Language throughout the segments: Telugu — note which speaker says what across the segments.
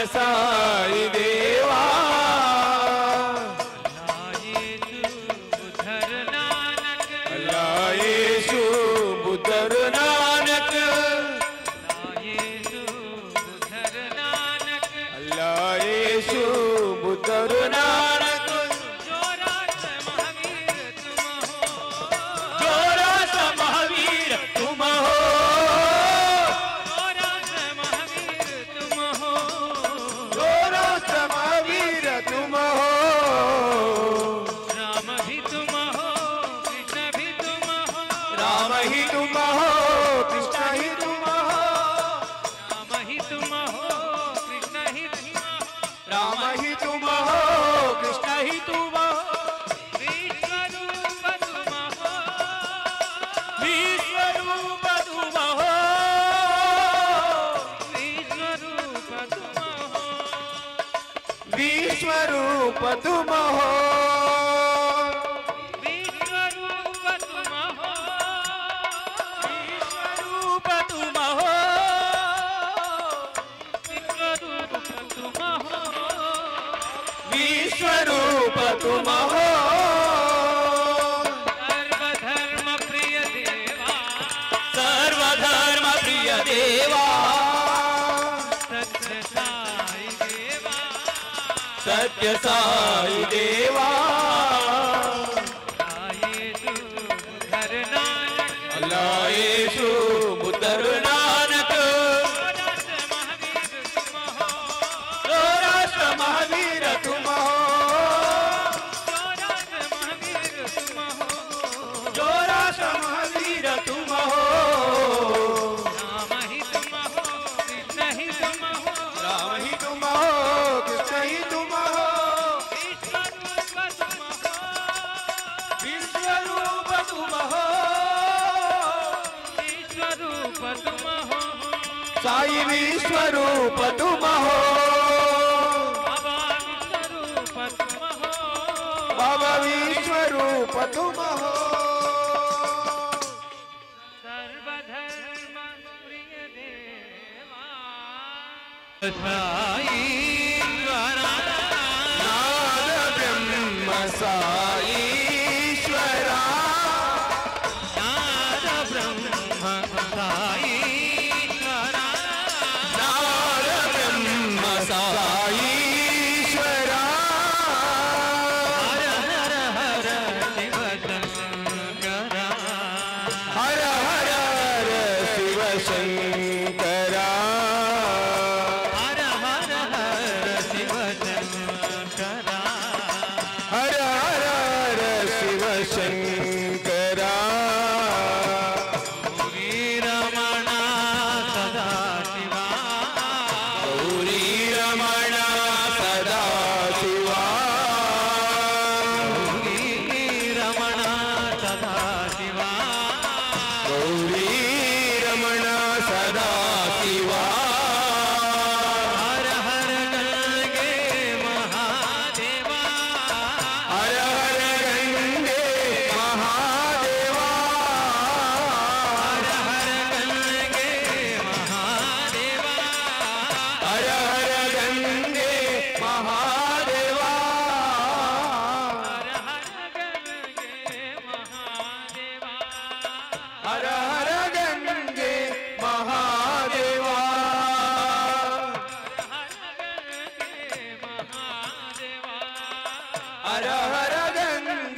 Speaker 1: సాయి దేవా अल्लाह यीशु बुद्धर नानक अल्लाह यीशु बुद्धर नानक जोरा सा महावीर तुम हो जोरा सा महावीर तुम हो
Speaker 2: राम भी तुम हो कृष्ण भी तुम हो
Speaker 1: राम ही तुम हो कृष्ण ही तुम हो
Speaker 2: राम ही तुम हो कृष्ण ही तुम हो
Speaker 1: राम ही तुम हो कृष्ण ही तुम हो
Speaker 2: विश्वरूप तुम हो
Speaker 1: विश्वरूप तुम हो
Speaker 2: विश्वरूप तुम हो
Speaker 1: विश्वरूप तुम हो
Speaker 2: विश्वरूप तुम हो
Speaker 1: विश्वरूप तुम हो
Speaker 2: विश्वरूप तुम हो
Speaker 1: विश्वरूप तुम हो
Speaker 2: सर्वधर्म प्रिय देवा
Speaker 1: सर्वधर्म प्रिय देवा
Speaker 2: सत्य साई देवा
Speaker 1: सत्य साई देवा
Speaker 2: आये तू घर नानक
Speaker 1: अल्लाह यीशु बुद्धर नानक
Speaker 2: राष्ट्र महावीर तुम हो
Speaker 1: राष्ट्र महावीर तुम हो
Speaker 2: जो राष्ट्र महावीर तुम हो
Speaker 1: जो राष्ट्र महावीर तुम हो
Speaker 2: राम ही तुम हो कृष्ण ही तुम हो
Speaker 1: राम ही तुम हो कृष्ण ही तुम हो
Speaker 2: विश्वरूप तुम हो
Speaker 1: विश्वरूप तुम हो
Speaker 2: विश्वरूप तुम हो
Speaker 1: साई विश्वरूप तुम हो
Speaker 2: बाबा विश्वरूप तुम हो
Speaker 1: बाबा विश्वरूप तुम हो
Speaker 2: सर्वधर्म प्रिय देवा साई
Speaker 1: नाद ब्रह्म साईश्वरा
Speaker 2: नाद ब्रह्म साईश्वरा
Speaker 1: नाद ब्रह्म साईश्वरा
Speaker 2: हर हर हर शिव शंकरा
Speaker 1: हर हर हर शिव शंकरा
Speaker 2: हर हर हर शिव शंकरा
Speaker 1: हर हर हर शिव शंकरा
Speaker 2: रमणा सदा शिवा
Speaker 1: गौरी रमण सदा शिवा
Speaker 2: रमणा सदा शिवा
Speaker 1: गौरी रमण सदा शिवा
Speaker 2: हर हर गंगे महादेवा
Speaker 1: हर हर गंगे महादेवा
Speaker 2: हर हर गंगे महादेवा
Speaker 1: हर हर गंगे महादेवा
Speaker 2: हर हर गंगे महादेवा
Speaker 1: हर हर गंगे महादेवा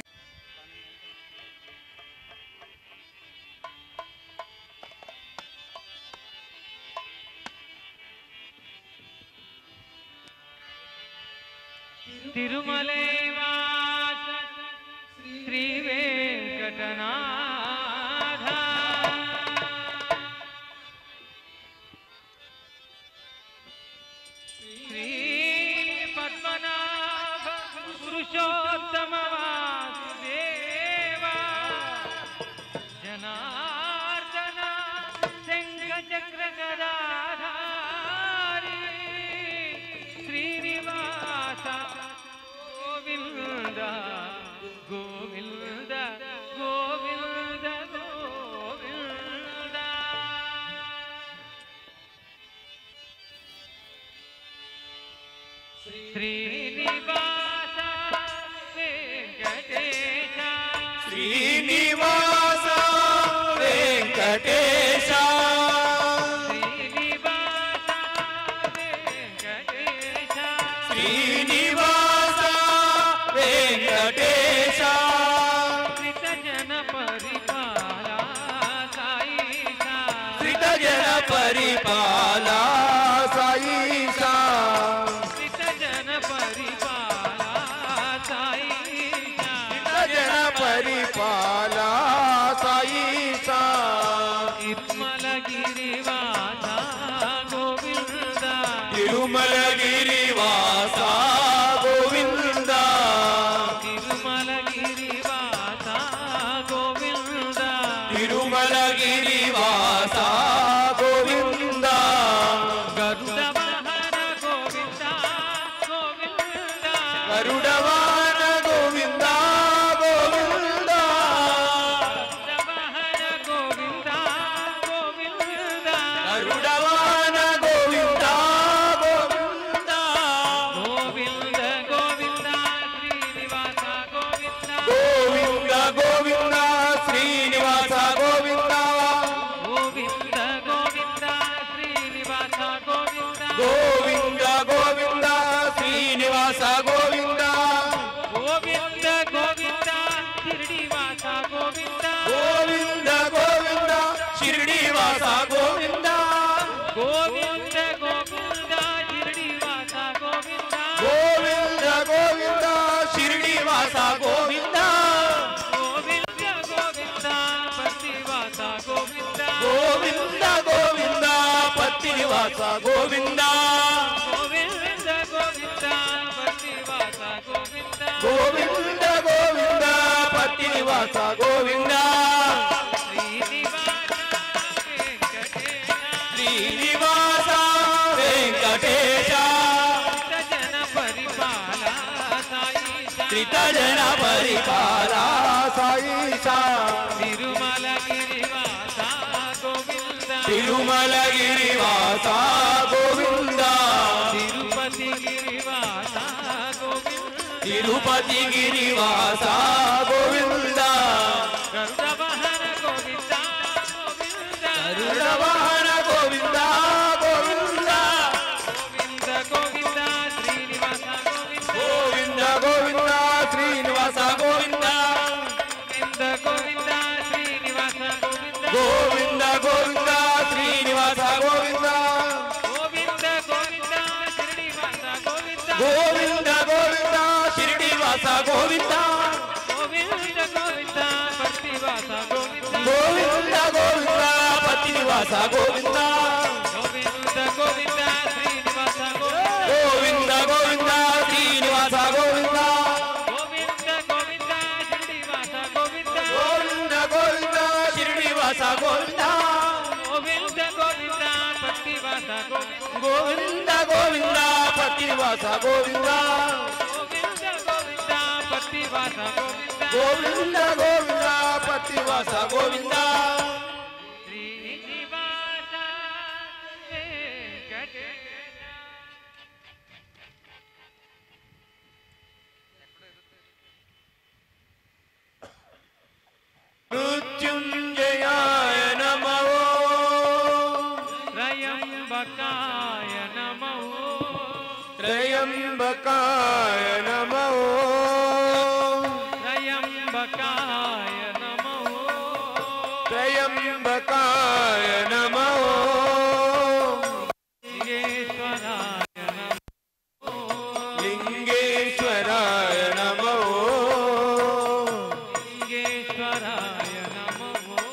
Speaker 2: हर हर गंगे महादेवा
Speaker 1: हर हर गंगे
Speaker 2: తిరుమలై వాస శ్రీ వెంకటనాథ శ్రీ పద్మనాభ పురుషోత్తమ వాసుదేవ జనార్దన శంఖ చక్ర గదాధారి శ్రీనివాస గోవింద గోవింద గోవింద గోవింద శ్రీనివాస వెంకటేశ
Speaker 1: శ్రీనివాస వెంకటేశ
Speaker 2: శ్రీనివాస వెంకటేశ
Speaker 1: శ్రీనివాస వెంకటేశ
Speaker 2: శ్రితజన పరిపాల సాయిష
Speaker 1: శ్రితజన పరిపాల సాయిషా
Speaker 2: శ్రితజన పరిపాల సాయిష
Speaker 1: శ్రితజన పరిపాల సాయిషా
Speaker 2: నిర్మల గిరివాస గోవింద
Speaker 1: తిరుమలగిరి వాస గోవింద
Speaker 2: తిరుమల గిరివాస గోవింద
Speaker 1: తిరుమలగిరి వాస గోవింద
Speaker 2: గరుడ వాహన గోవింద గోవింద
Speaker 1: గరుడవాన గోవింద గోవింద
Speaker 2: గరుడ వాహన గోవింద గోవింద
Speaker 1: గరుడవాన గోవింద గోవింద
Speaker 2: గోవింద గోవింద శ్రీనివాస గోవింద
Speaker 1: గోవింద గోవింద శ్రీనివాస గోవింద
Speaker 2: గోవింద గోవింద శ్రీనివాస గోవింద
Speaker 1: గోవింద గోవింద శ్రీనివాస గోవింద
Speaker 2: గోవింద గోవింద షిరిడివాస గోవింద
Speaker 1: గోవింద గోవింద షిరిడివాస గోవింద
Speaker 2: గోవింద గోవింద షిరిడివాస గోవింద
Speaker 1: గోవింద గోవింద షిరిడివాస గోవింద
Speaker 2: గోవింద గోవింద పతివాస గోవింద
Speaker 1: గోవింద గోవింద పత్తినివాస గోవింద
Speaker 2: గోవింద గోవింద పతివాస గోవింద
Speaker 1: గోవింద గోవింద పత్తినివాస గోవింద
Speaker 2: శ్రీనివాస వెంకటేశ
Speaker 1: శ్రీనివాస వెంకటేశ
Speaker 2: జన పరిపాల సాయిష
Speaker 1: త్రితజన పరిపాల సాయిషా
Speaker 2: తిరుమల గిరివాస గోవింద
Speaker 1: తిరుమలగిరి వాస గోవింద
Speaker 2: తిరుపతి గిరివాస గోవింద
Speaker 1: తిరుపతి గిరివాస గోవింద
Speaker 2: గరుడ వాహన గోవింద గోవింద
Speaker 1: గరుడ వాహన గోవింద గోవింద
Speaker 2: గోవింద గోవింద శ్రీనివాస గోవింద
Speaker 1: గోవింద గోవింద శ్రీనివాస గోవింద
Speaker 2: గోవింద గోవింద శ్రీనివాస గోవింద
Speaker 1: గోవింద గోవింద శ్రీనివాస గోవింద
Speaker 2: గోవింద గోవింద శ్రీనివాస గోవింద
Speaker 1: గోవింద గోవింద షిరిడివాస గోవింద
Speaker 2: గోవింద గోవింద పతివాస గోవింద
Speaker 1: గోవింద గోవింద పతినివాస గోవింద
Speaker 2: గోవింద గోవింద శ్రీనివాస గోవింద
Speaker 1: గోవింద గోవింద శ్రీనివాస గోవింద
Speaker 2: గోవింద గోవింద శ్రీనివాస గోవింద
Speaker 1: గోవింద గోవింద షిరిడివాస గోవింద
Speaker 2: గోవింద గోవింద పతివాస గోవింద
Speaker 1: గోవింద గోవింద పతినివాస గోవింద
Speaker 2: గోవింద గోవింద పతివాస గోవింద
Speaker 1: గోవింద గోవింద పతినివాస గోవింద
Speaker 2: శ్రీనివాస వెంకటేశ
Speaker 1: మృత్యుంజయాయ నమో
Speaker 2: త్రయంబకాయ నమో
Speaker 1: త్రయంబకాయ నమో
Speaker 2: త్రయంబకాయ నమో
Speaker 1: త్రయంబకాయ నమో
Speaker 2: లింగేశ్వరాయ నమో
Speaker 1: లింగేశ్వరాయ నమో
Speaker 2: లింగేశ్వరాయ నమో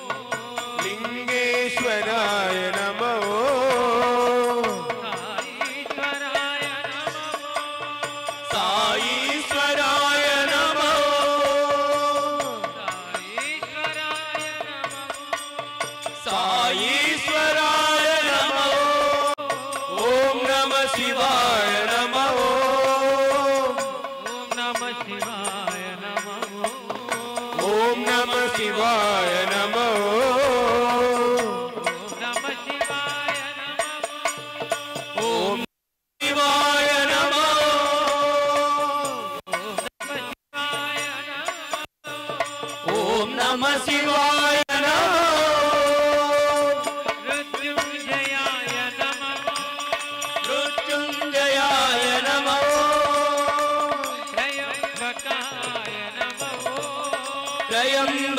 Speaker 1: లింగేశ్వరాయ నమో
Speaker 2: సాయీశ్వరాయ నమో
Speaker 1: సాయీశ్వరాయ నమో
Speaker 2: సాయీశ్వరాయ నమో
Speaker 1: ఓం నమ శివాయ నమో
Speaker 2: ఓం నమ శివాయ నమో
Speaker 1: ఓం నమ శివాయ నమో
Speaker 2: ఓం నమ శివాయ నమో
Speaker 1: ఓం శివాయ నమో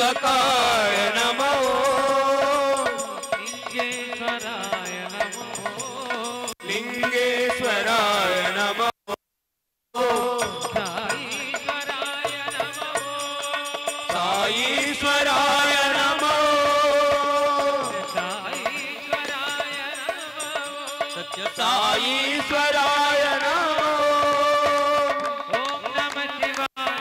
Speaker 1: सेवकाय नमो
Speaker 2: लिङ्गेश्वराय नमो
Speaker 1: लिङ्गेश्वराय नमो
Speaker 2: साईश्वराय नमो
Speaker 1: साईश्वराय नमो
Speaker 2: साईश्वराय नमो
Speaker 1: साईश्वराय नमो
Speaker 2: ॐ नमः शिवाय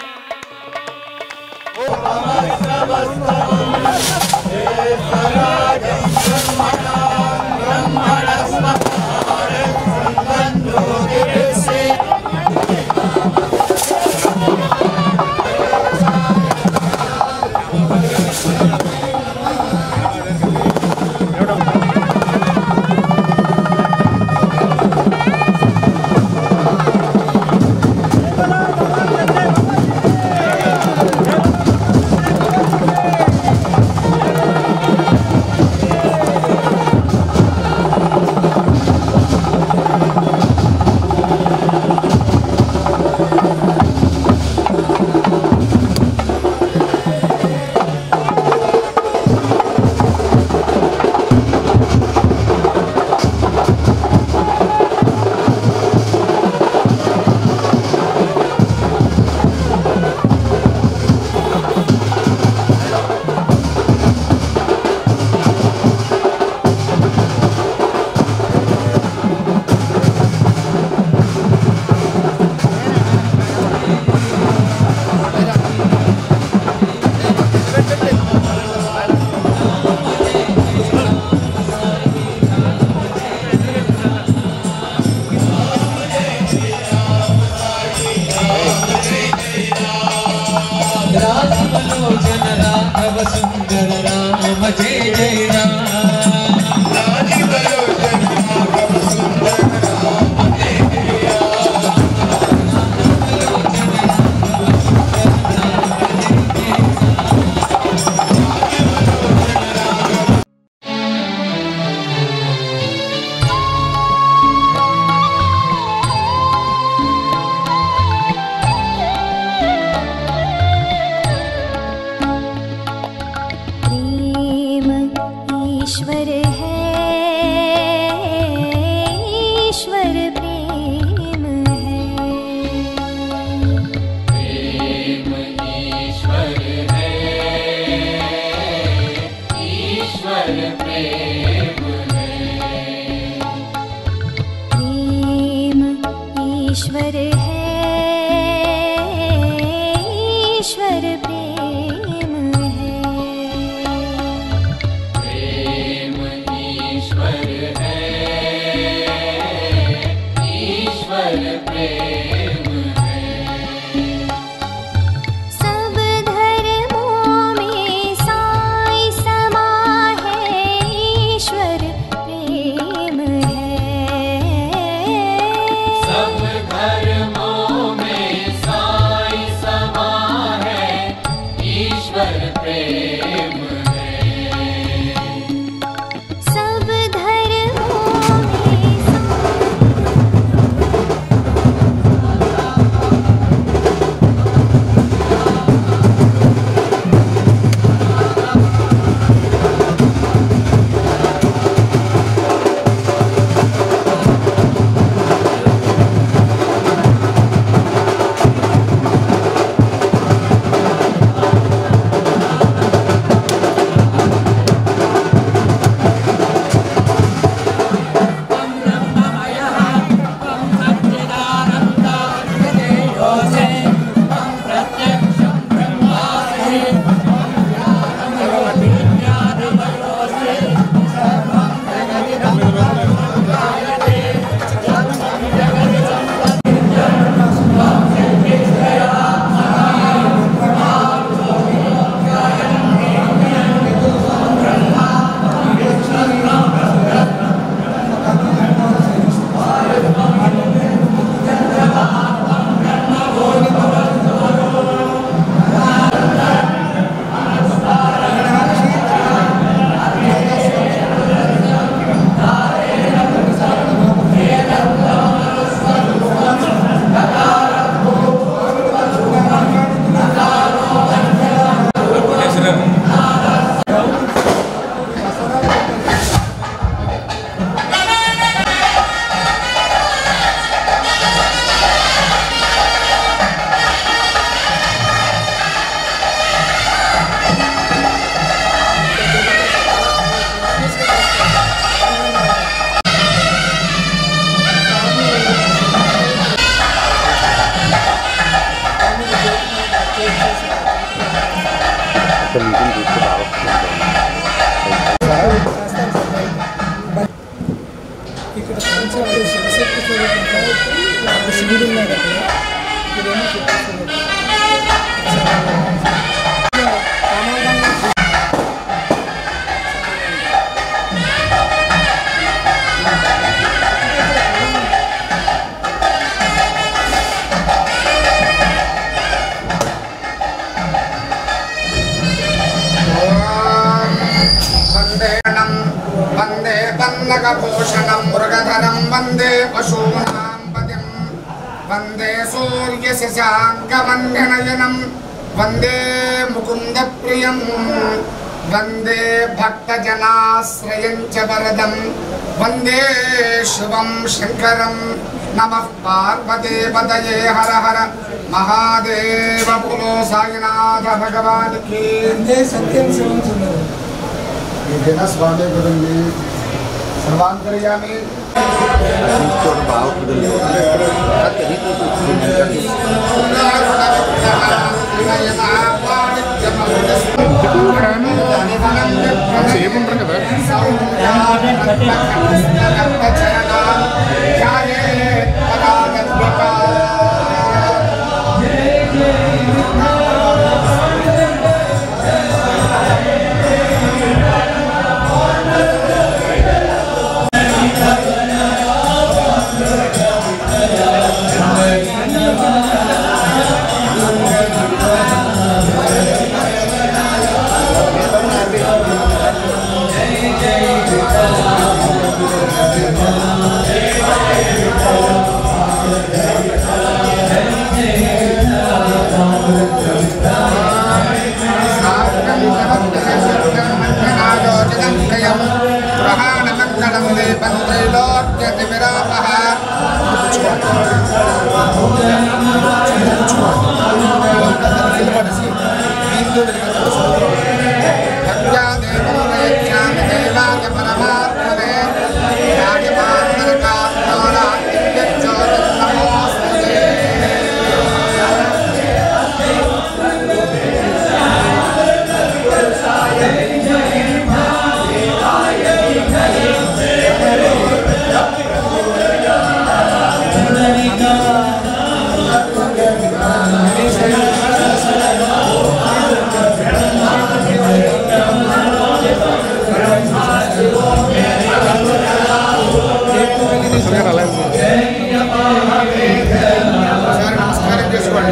Speaker 3: रामलोचन राघव सुंदर राम जय जय राम
Speaker 4: प्रेम ईश्वर है ईश्वर प्रेम है प्रेम ईश्वर है ईश्वर प्रेम है सब धर्मों में साई समा है ईश्वर प्रेम है
Speaker 3: सब धर्मों
Speaker 5: వందేణం వందే పన్నగభూషణం మృగధరం వందే పశూనాం పతిం వందే సూర్యశశాంకమన్యనయనం వందే ముకుందప్రియం వందే భక్తజనాశ్రయం చ వరదం వందే శివం శంకరం నమః పార్వతీపతయే హర హర మహాదేవ పులో సాయినాథ భగవానికి
Speaker 6: సత్యం శివం సుందరం
Speaker 5: ఏదైనా స్వామి గురించి సర్వాంతర్యామి
Speaker 7: చేయకుంటారు కదా
Speaker 5: గ్రహాణమంగళం దీపం త్రైలోక్యతిమిరాపహ భక్త్యాదేవం ప్రయచ్ఛామి దేవాయ పరమాత్మనే రాజమాంతరకాత్మారాజ్యోతిర్నమోస్తుతే ఒకసారి నమస్కారం చేసుకోండి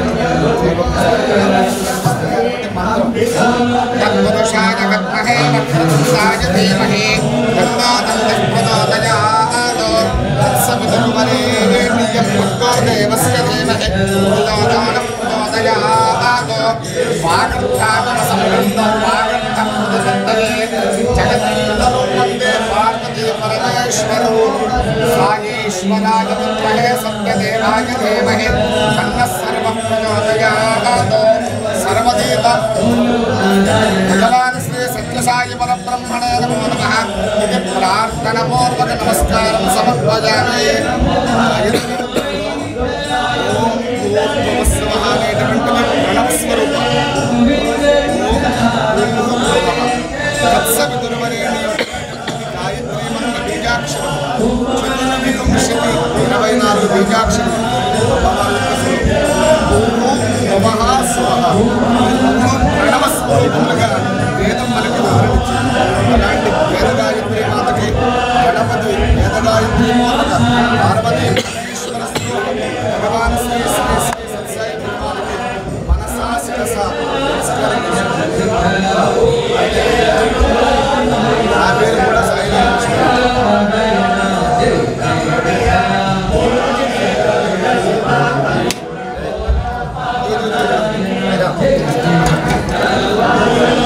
Speaker 5: తత్పురుషాయ విద్మహే వక్రతుండాయ ధీమహి తన్నో దంతిః ప్రచోదయాత్ తత్సవితుర్వరేణ్యం భర్గో దేవస్య ధీమహి ధియోదానం ప్రచోదయాత్ వాగర్థాగమసంబద్ధం వాగర్థం ప్రతిపత్తయే జగద్గురు వందే పార్వతీ పరమేశ్వరో సాయేశ్వరాయ విద్మహే సత్యదేవాయ ధీమహి తన్నః సర్వం ప్రచోదయాత్ సర్వదేవ భగవాన్ శ్రీ సత్యసాయి పరబ్రహ్మణే నమో నమః ఇది ప్రార్థనపూర్వక నమస్కారం సమర్పయామి ఓం భూర్భువస్సువః అనేటువంటిది ప్రణవ స్వరూపం తత్సవితుర్వరేణ్యం గాయత్రీ మంత్ర బీజాక్షరం చతుర్వింశతి ఇరవై నాలుగు బీజాక్షరం ఓం నమః స్వహ ప్రణవ స్వరూపములుగా వేదం మనకి వివరించింది అలాంటి వేద గాయత్రి మాతకి గణపతి వేద గాయత్రి మాతక పార్వతీ పరమేశ్వర స్వరూపం భగవాన్ శ్రీ శ్రీ శ్రీ సత్సాయి భగవానికి మనసా శిరస నమస్కారం చేసుకుంటున్నాను. నా పేరు కూడా సాయి రామకృష్ణ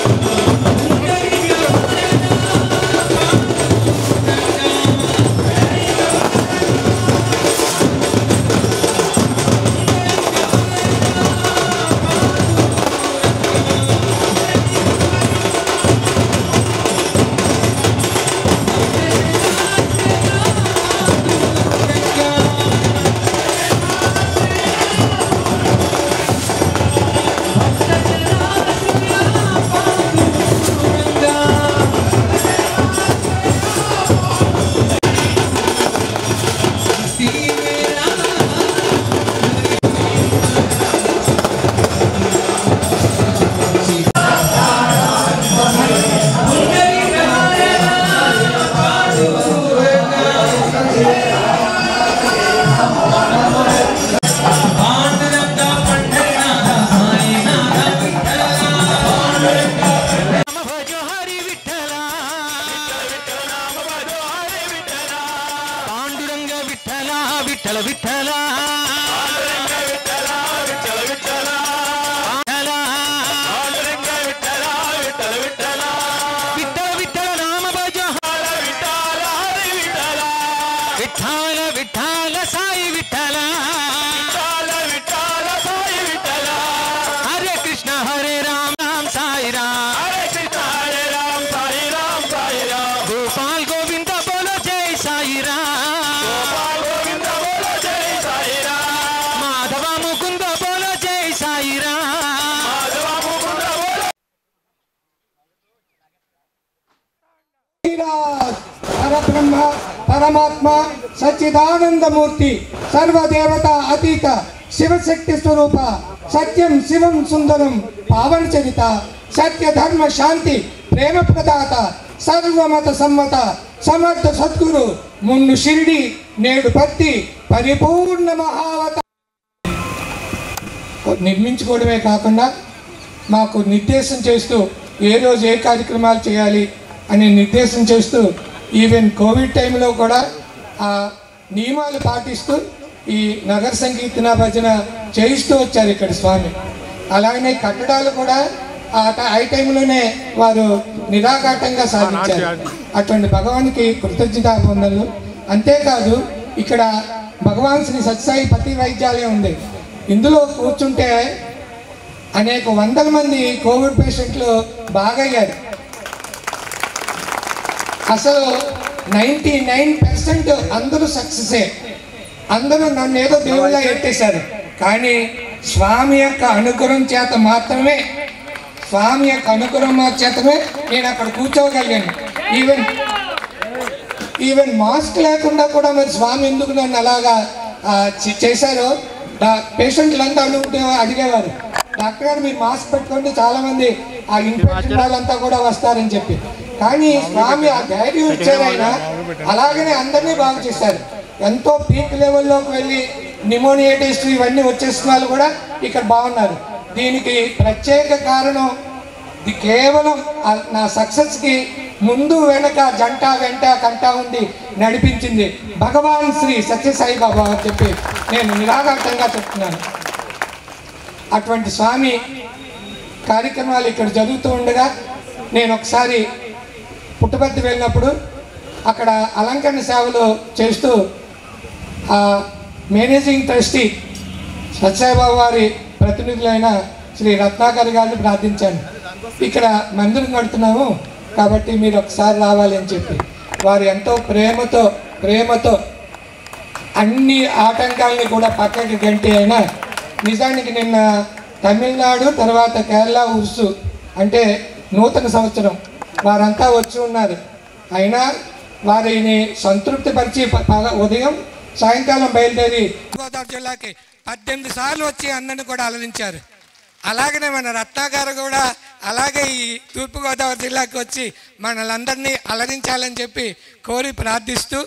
Speaker 1: భజో హరి విఠల పాండురంగ విఠల విఠల విఠల విఠల విఠల నామ భజో విఠాల విఠాల సాయి విఠల హరే కృష్ణ హరే రామ రామ్ సాయి రామ్ గోపాల్ గోవింద బోలో జై సాయి రామ్ మాధవ ముకుంద బోలో జై సాయి రామ్
Speaker 6: పరబ్రహ్మ పరమాత్మ సచ్చిదానందమూర్తి సర్వదేవత అతీత శివశక్తి స్వరూప సత్యం శివం సుందరం పావన చరిత సత్య ధర్మ శాంతి ప్రేమ ప్రదాత సర్వమత సమ్మత సమర్థ సద్గురు మున్ను షిరిడి నేడు పత్తి పరిపూర్ణ మహావత నిర్మించుకోవడమే కాకుండా మాకు నిర్దేశం చేస్తూ ఏ రోజు ఏ కార్యక్రమాలు చేయాలి అని నిర్దేశం చేస్తూ ఈవెన్ కోవిడ్ టైంలో కూడా ఆ నియమాలు పాటిస్తూ ఈ నగర సంకీర్తన భజన చేయిస్తూ వచ్చారు ఇక్కడ స్వామి అలాగనే కట్టడాలు కూడా ఆ ట- ఆ టైంలోనే వారు నిరాఘాటంగా సాధించారు అటువంటి భగవానికి కృతజ్ఞతా వందనలు అంతేకాదు ఇక్కడ భగవాన్ శ్రీ సత్సాయి పతి వైద్యాలయం ఉంది ఇందులో కూర్చుంటే అనేక వందల మంది కోవిడ్ పేషెంట్లు బాగయ్యారు అసలు నైంటీ నైన్ పర్సెంట్ అందరూ సక్సెసే అందరూ నన్ను ఏదో దేవుళ్ళ ఎత్తేశారు కానీ స్వామి యొక్క అనుగ్రహం చేత మాత్రమే స్వామి యొక్క అనుగ్రహం చేతమే నేను అక్కడ కూర్చోగలిగాను ఈవెన్ ఈవెన్ మాస్క్ లేకుండా కూడా మరి స్వామి ఎందుకు నన్ను అలాగా ఆ, చే- చేశారో డా- పేషెంట్లంతా అడుగుతే అడిగేవారు డాక్టర్ గారు మీరు మాస్క్ పెట్టుకుంటే చాలా మంది ఆ ఇన్ఫెక్షన్ వాళ్ళంతా కూడా వస్తారని చెప్పి కానీ స్వామి ఆ ధైర్యం ఇచ్చారు ఆయన అలాగనే అందరినీ బాగు చేశారు ఎంతో పీక్ లెవెల్లోకి వెళ్ళి నిమోనియా టెస్ట్ ఇవన్నీ వచ్చేసిన వాళ్ళు కూడా ఇక్కడ బాగున్నారు దీనికి ప్రత్యేక కారణం ఇది కేవలం ఆ- నా సక్సెస్కి ముందు వెనక జంట వెంట కంట ఉండి నడిపించింది భగవాన్ శ్రీ సత్యసాయి బాబా అని చెప్పి నేను నిరాఘాటంగా చెప్తున్నాను అటువంటి స్వామి కార్యక్రమాలు ఇక్కడ జరుగుతూ ఉండగా నేను ఒకసారి పుట్టపర్తి వెళ్ళినప్పుడు అక్కడ అలంకరణ సేవలు చేస్తూ ఆ మేనేజింగ్ ట్రస్టీ సత్యసాయిబాబు వారి ప్రతినిధులైన శ్రీ రత్నాకర్ గారిని ప్రార్థించాను ఇక్కడ మందిరం కడుతున్నాము కాబట్టి మీరు ఒకసారి రావాలి అని చెప్పి వారు ఎంతో ప్రేమతో ప్రేమతో అన్ని ఆటంకాలని కూడా పక్కకి గంటి అయినా నిజానికి నిన్న తమిళనాడు తర్వాత కేరళ ఉర్సు అంటే నూతన సంవత్సరం వారంతా వచ్చి ఉన్నారు అయినా వారిని సంతృప్తిపరిచి ప- పగ- ఉదయం సాయంకాలం బయలుదేరి గోదావరి జిల్లాకి పద్దెనిమిది సార్లు వచ్చి అందరిని కూడా అలరించారు అలాగనే మన రత్నాగారు కూడా అలాగే ఈ తూర్పుగోదావరి జిల్లాకి వచ్చి మనలందరినీ అలరించాలని చెప్పి కోరి ప్రార్థిస్తూ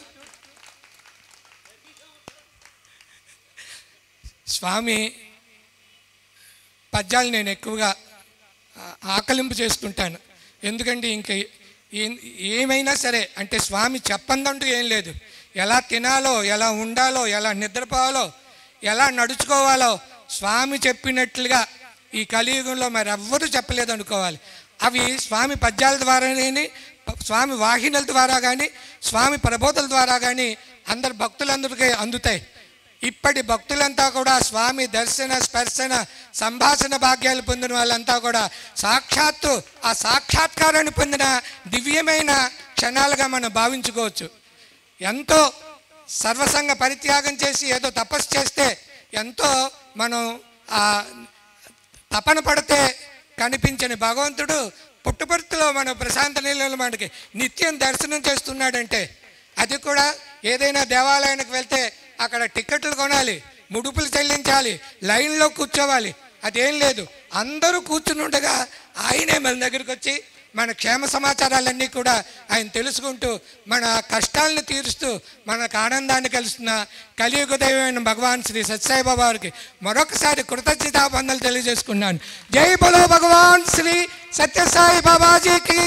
Speaker 6: స్వామి పద్యాలు నేను ఎక్కువగా ఆ, ఆకలింపు చేసుకుంటాను ఎందుకంటే ఇంక ఏ- ఏమైనా సరే అంటే స్వామి చెప్పందంటూ ఏం లేదు ఎలా తినాలో ఎలా ఉండాలో ఎలా నిద్రపోవాలో ఎలా నడుచుకోవాలో స్వామి చెప్పినట్లుగా ఈ కలియుగంలో మరి ఎవ్వరూ చెప్పలేదు అనుకోవాలి అవి స్వామి పద్యాల ద్వారా కానీ స్వామి వాహినుల ద్వారా కానీ స్వామి ప్రబోధల ద్వారా కానీ అందరు భక్తులందరికీ అందుతాయి ఇప్పటి భక్తులంతా కూడా స్వామి దర్శన స్పర్శన సంభాషణ భాగ్యాలు పొందిన వాళ్ళంతా కూడా సాక్షాత్తు ఆ సాక్షాత్కారాన్ని పొందిన దివ్యమైన క్షణాలుగా మనం భావించుకోవచ్చు ఎంతో సర్వసంగ పరిత్యాగం చేసి ఏదో తపస్సు చేస్తే ఎంతో మనం ఆ తపన పడితే కనిపించని భగవంతుడు పుట్టుపర్తిలో మన ప్రశాంత నీళ్ళలో మనకి నిత్యం దర్శనం చేస్తున్నాడంటే అది కూడా ఏదైనా దేవాలయానికి వెళ్తే అక్కడ టికెట్లు కొనాలి ముడుపులు చెల్లించాలి లైన్లో కూర్చోవాలి అదేం లేదు అందరూ కూర్చుని ఉండగా ఆయనే మన దగ్గరికి వచ్చి మన క్షేమ సమాచారాలన్నీ కూడా ఆయన తెలుసుకుంటూ మన కష్టాలను తీరుస్తూ మనకు ఆనందాన్ని కలుస్తున్న కలియుగ దైవమైన భగవాన్ శ్రీ సత్యసాయిబాబా వారికి మరొకసారి కృతజ్ఞతాబంధాలు తెలియజేసుకున్నాను జై బలో భగవాన్ శ్రీ సత్యసాయి బాబాజీకి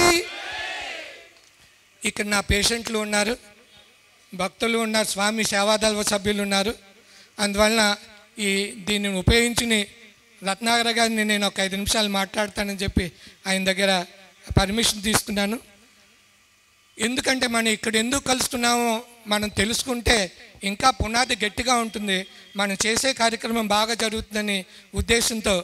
Speaker 6: ఇక్కడ నా పేషెంట్లు ఉన్నారు భక్తులు ఉన్నారు స్వామి సేవాదళ సభ్యులు ఉన్నారు అందువలన ఈ దీన్ని ఉపయోగించుని రత్నాకర గారిని నేను ఒక ఐదు నిమిషాలు మాట్లాడతానని చెప్పి ఆయన దగ్గర పర్మిషన్ తీసుకున్నాను ఎందుకంటే మనం ఇక్కడ ఎందుకు కలుస్తున్నామో మనం తెలుసుకుంటే ఇంకా పునాది గట్టిగా ఉంటుంది మనం చేసే కార్యక్రమం బాగా జరుగుతుందని ఉద్దేశంతో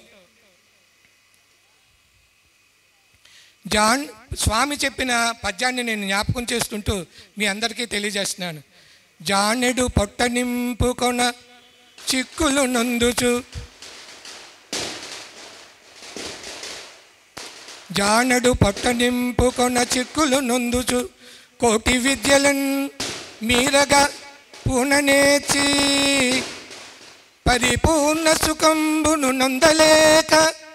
Speaker 6: జాన్ స్వామి చెప్పిన పద్యాన్ని నేను జ్ఞాపకం చేసుకుంటూ మీ అందరికీ తెలియజేస్తున్నాను జానెడు పొట్ట నింపుకొన చిక్కులు నందుచు జానడు పొట్ట నింపుకొన చిక్కులు నొందుచు కోటి విద్యలన్ మీరగా పుననేచి పరిపూర్ణ సుఖంబును నొందలేక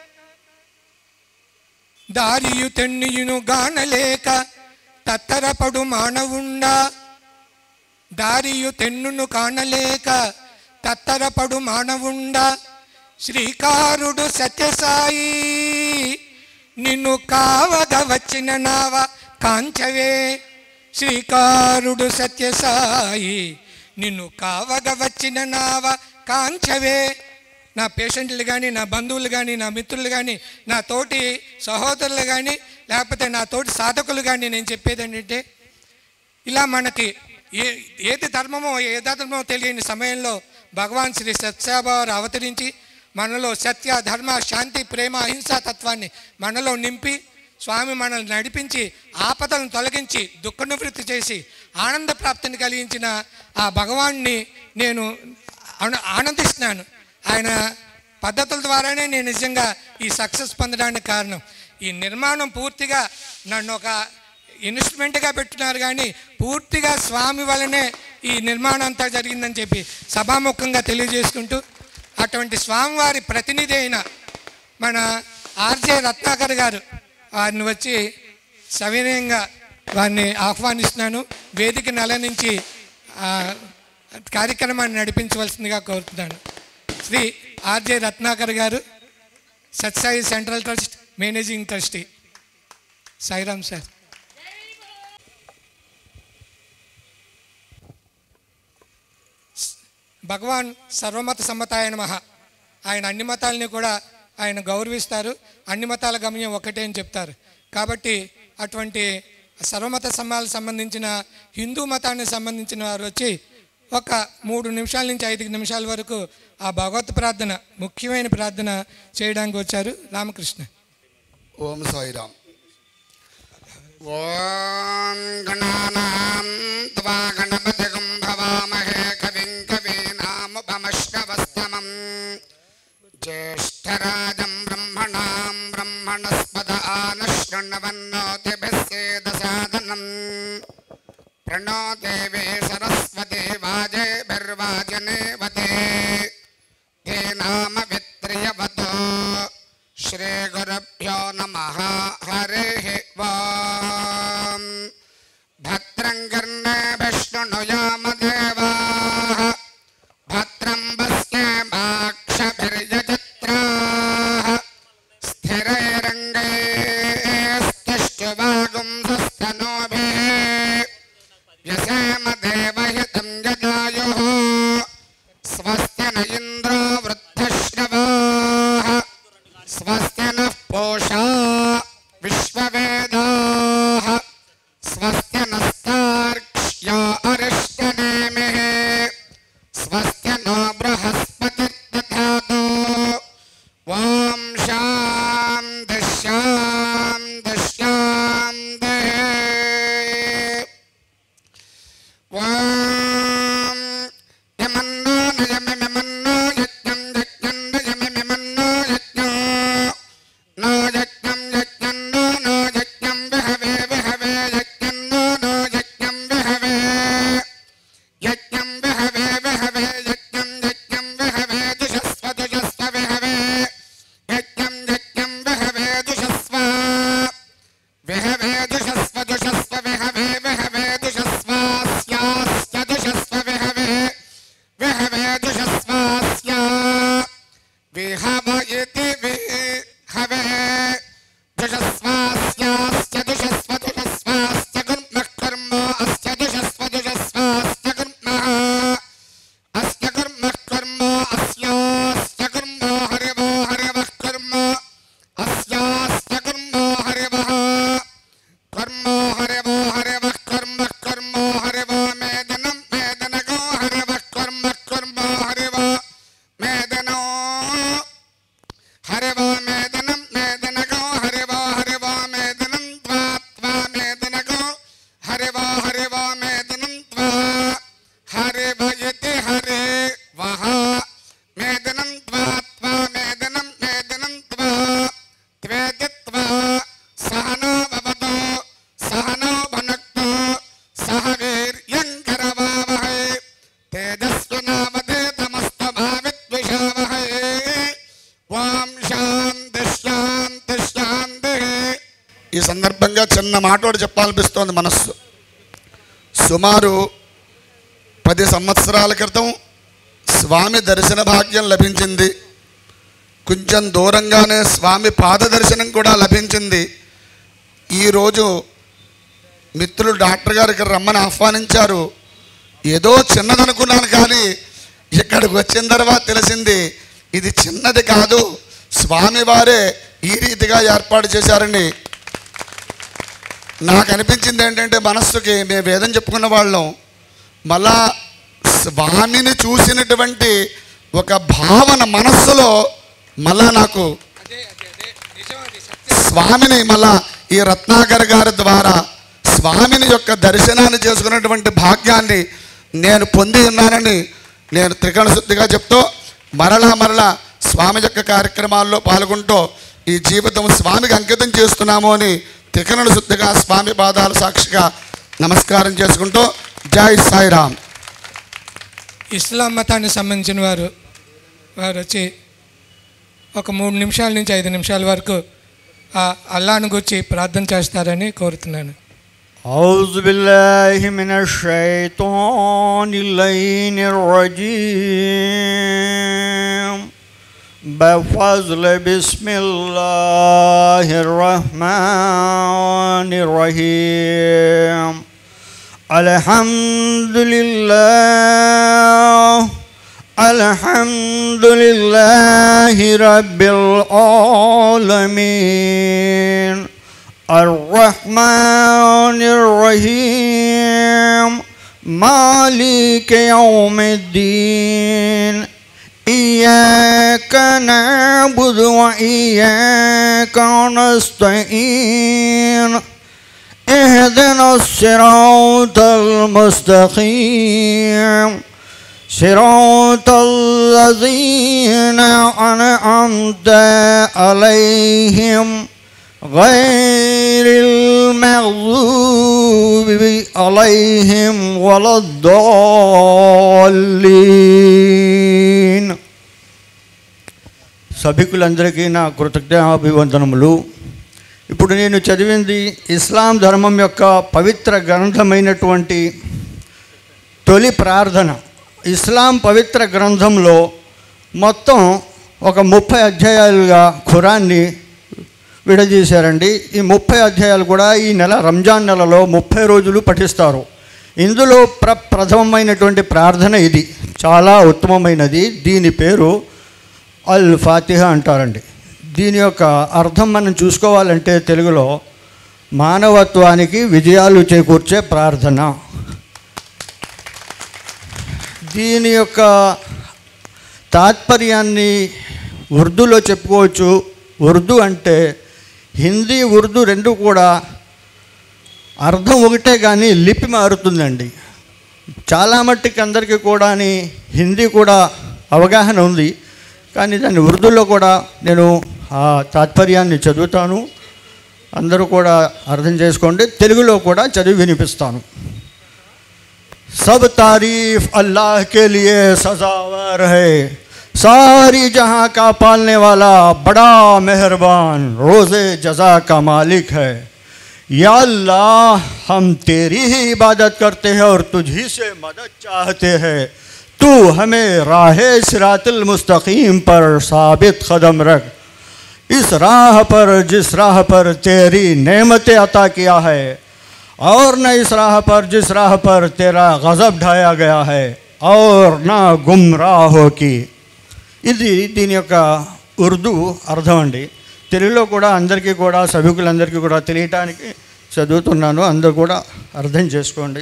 Speaker 6: దారియు తెన్నియును గానలేక తత్తరపడు మానవుండా దారియు తెన్నును కానలేక తత్తరపడు మానవుండా శ్రీకారుడు సత్యసాయి నిన్ను కావగ వచ్చిన నావ కాంచవే శ్రీకారుడు సత్యసాయి నిన్ను కావగ వచ్చిన నావ కాంచవే నా పేషెంట్లు కానీ నా బంధువులు కానీ నా మిత్రులు కానీ నా తోటి సహోదరులు కానీ లేకపోతే నా తోటి సాధకులు కానీ నేను చెప్పేది ఏంటంటే ఇలా మనకి ఏ ఏది ధర్మమో ఏ ధర్మమో తెలియని సమయంలో భగవాన్ శ్రీ సత్యాబావారు అవతరించి మనలో సత్య ధర్మ శాంతి ప్రేమ అహింసా తత్వాన్ని మనలో నింపి స్వామి మనల్ని నడిపించి ఆపదలను తొలగించి దుఃఖ నివృత్తి చేసి ఆనంద ప్రాప్తిని కలిగించిన ఆ భగవాన్ని నేను ఆన- ఆనందిస్తున్నాను ఆయన పద్ధతుల ద్వారానే నేను నిజంగా ఈ సక్సెస్ పొందడానికి కారణం ఈ నిర్మాణం పూర్తిగా నన్ను ఒక ఇన్స్ట్రుమెంట్గా పెట్టినారు కానీ పూర్తిగా స్వామి వలనే ఈ నిర్మాణం అంతా జరిగిందని చెప్పి సభాముఖంగా తెలియజేసుకుంటూ అటువంటి స్వామివారి ప్రతినిధి అయిన మన ఆర్జే రత్నాకర్ గారు వారిని వచ్చి సవినయంగా వారిని ఆహ్వానిస్తున్నాను వేదిక నెల నుంచి ఆ, కార్యక్రమాన్ని నడిపించవలసిందిగా కోరుతున్నాను శ్రీ ఆర్జే రత్నాకర్ గారు Satsai central trust managing trustee Sairam sir భగవాన్ సర్వమత సమ్మతాయ నమః ఆయన అన్ని మతాలని కూడా ఆయన గౌరవిస్తారు అన్ని మతాల గమ్యం ఒకటే అని చెప్తారు కాబట్టి అటువంటి సర్వమత సమ్మాలకు సంబంధించిన హిందూ మతానికి సంబంధించిన వారు వచ్చి ఒక మూడు నిమిషాల నుంచి ఐదు నిమిషాల వరకు ఆ భగవత్ ప్రార్థన ముఖ్యమైన ప్రార్థన చేయడానికి వచ్చారు రామకృష్ణ
Speaker 5: ఓం సాయిరామ్ ఓం గణానాం త్వా గణపతిగం భవామహే కవిం కవీనాముపమశ్రవస్తమం జ్యేష్ఠరాజం బ్రహ్మణాం బ్రహ్మణస్పద ఆనశృణవన్నోతిభిస్సేదసాదనం ప్రణో దేవే సరస్వతి వాజేభిర్వాజనేవతే ते नाम वित्रियवतो श्रीगुरुभ्यो नमः हरिः वां भद्रं कर्णे विष्णुनुयामदेवाः भद्रं पश्येमाक्षभिर्यजत्राः स्थिरैरङ्गैस्तुष्टुवागुंसस्तनोभिः यसेम देवहितं यदायुः स्वस्ति न इन्द्रो वृद्धश्रवाः स्वस्ति नः पूषा विश्व विश्ववेदाः स्वस्ति नस्तार्क्ष्या अरिष्टनेमिः स्वस्ति नो बृहस्पतिर्दधातु ॐ शान्ति शान्ति शान्तिः ॐ यमन्नो न यममिमन्नो यज्ञं यज्ञं न यममिमन्नो यज्ञो नो यज्ञं यज्ञं नो नो यज्ञं विहवे विहवे यज्ञं नो नो यज्ञं विहवे यज्ञं विहवे विहवे यज्ञं यज्ञं विहवे दुषस्व दुषस्व विहवे यज्ञं यज्ञं विहवे दुषस्व विहवे दुषस्व दुषस्व विहवे विहवे दुषस्वास्यास्य दुषस्व विहवे विहवे दुषस्वास्य विहव इति विहवे दुषस्वास्यास्य दुषस्व दुषस्वास्य कुर्मः कर्म अस्य दुषस्व दुषस्वास्य कुर्मः अस्य कुर्मः कर्म अस्यास्य कर्म हरिवो हरिवः कर्म अस्यास्य कर्म हरिवः कर्म हरिवो हरिवः कर्म कर्म हरिवो मेदनं मेदनगो हरिवः कर्म कर्म हरिवो मेदनो हरिवो मेदनं मेदनगो हरिवो हरिवो मेदनं त्वा त्वा मेदनगो हरिवो हरिवो मेदनं त्वा हरिव इति हरे वः मेदनं त्वा त्वा मेदनं मेदनं त्वा त्वेति त्वा सह नो भवतु सह नो भुनक्तु सह वीर्यङ्करवावहै तेजस्विनावधेतमस्तु मा विद्विषावहै ఓం శాంతి శాంతి శాంతి ఈ సందర్భంగా చిన్న మాట ఒకటి చెప్పాలనిపిస్తోంది మనస్సు సుమారు పది సంవత్సరాల క్రితం స్వామి దర్శన భాగ్యం లభించింది కొంచెం దూరంగానే స్వామి పాద దర్శనం కూడా లభించింది ఈరోజు మిత్రులు డాక్టర్ గారు ఇక్కడ రమ్మని ఆహ్వానించారు ఏదో చిన్నదనుకున్నాను కానీ ఇక్కడికి వచ్చిన తర్వాత తెలిసింది ఇది చిన్నది కాదు స్వామివారే ఈ రీతిగా ఏర్పాటు చేశారని నాకు అనిపించింది ఏంటంటే మనస్సుకి మేము వేదం చెప్పుకున్న వాళ్ళం మళ్ళా స్వామిని చూసినటువంటి ఒక భావన మనస్సులో మళ్ళా నాకు స్వామిని మళ్ళా ఈ రత్నాకర్ గారి ద్వారా స్వామిని యొక్క దర్శనాన్ని చేసుకున్నటువంటి భాగ్యాన్ని నేను పొంది ఉన్నానని నేను త్రికరణ శుద్ధిగా చెప్తూ మరలా మరలా స్వామి యొక్క కార్యక్రమాల్లో పాల్గొంటూ ఈ జీవితం స్వామికి అంకితం చేస్తున్నాము అని త్రికరణ శుద్ధిగా స్వామి పాదాల సాక్షిగా నమస్కారం చేసుకుంటూ జై సాయిరామ్
Speaker 6: ఇస్లాం మతానికి సంబంధించిన వారు వారు వచ్చి ఒక మూడు నిమిషాల నుంచి ఐదు నిమిషాల వరకు ఆ అల్లాను గురించి ప్రార్థన చేస్తారని కోరుతున్నాను
Speaker 7: أعوذ بالله من الشيطان اللين الرجيم بفضل بسم الله الرحمن الرحيم الحمد لله الحمد لله رب العالمين الرحمن الرحيم مالك يوم الدين إياك نعبد وإياك نستعين اهدنا الصراط المستقيم صراط الذين أنعمت عليهم غير المغضوب عليهم ولا الضالين సభికులందరికీ నా కృతజ్ఞాభివందనములు ఇప్పుడు నేను చదివింది ఇస్లాం ధర్మం యొక్క పవిత్ర గ్రంథమైనటువంటి తొలి ప్రార్థన ఇస్లాం పవిత్ర గ్రంథంలో మొత్తం ఒక ముప్పై అధ్యాయాలుగా ఖురాన్ని విడదీశారండి ఈ ముప్పై అధ్యాయాలు కూడా ఈ నెల రంజాన్ నెలలో ముప్పై రోజులు పఠిస్తారు ఇందులో ప్ర ప్రథమమైనటువంటి ప్రార్థన ఇది చాలా ఉత్తమమైనది దీని పేరు అల్ ఫాతిహ అంటారండి దీని యొక్క అర్థం మనం చూసుకోవాలంటే తెలుగులో మానవత్వానికి విజయాలు చేకూర్చే ప్రార్థన దీని యొక్క తాత్పర్యాన్ని ఉర్దూలో చెప్పుకోవచ్చు ఉర్దూ అంటే హిందీ ఉర్దూ రెండు కూడా అర్థం ఒకటే కానీ లిపి మారుతుందండి చాలా మట్టుకు అందరికీ కూడా హిందీ కూడా అవగాహన ఉంది కానీ దాన్ని ఉర్దూలో కూడా నేను ఆ తాత్పర్యాన్ని చదువుతాను అందరూ కూడా అర్థం చేసుకోండి తెలుగులో కూడా చదివి వినిపిస్తాను सब तारीफ अल्लाह के लिए सजावर है सारी जहां का पालने वाला बड़ा मेहरबान रोज़े जजा का मालिक है या अल्लाह हम तेरी ही इबादत करते हैं और तुझी से मदद चाहते हैं तू हमें राह सिरातुल मुस्तकीम पर साबित कदम रख इस राह पर जिस राह पर तेरी नेमतें अता किया है और न इस राह पर जिस राह पर तेरा गज़ब ढाया गया है और न గుమ్రాహో की ఇది దీని యొక్క ఉర్దూ అర్థం అండి తెలుగులో కూడా అందరికీ కూడా సభికులందరికీ కూడా తెలియటానికి చదువుతున్నాను అందరూ కూడా అర్థం చేసుకోండి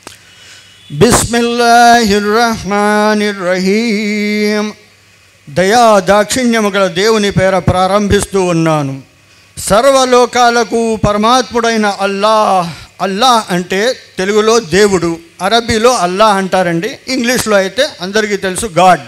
Speaker 7: బిస్మిల్లాహిర్రహమానిర్రహీం దయా దాక్షిణ్యము గల దేవుని పేర ప్రారంభిస్తూ ఉన్నాను సర్వలోకాలకు పరమాత్ముడైన అల్లాహ్ అల్లాహ్ అంటే తెలుగులో దేవుడు అరబీలో అల్లాహ్ అంటారండి ఇంగ్లీష్లో అయితే అందరికీ తెలుసు గాడ్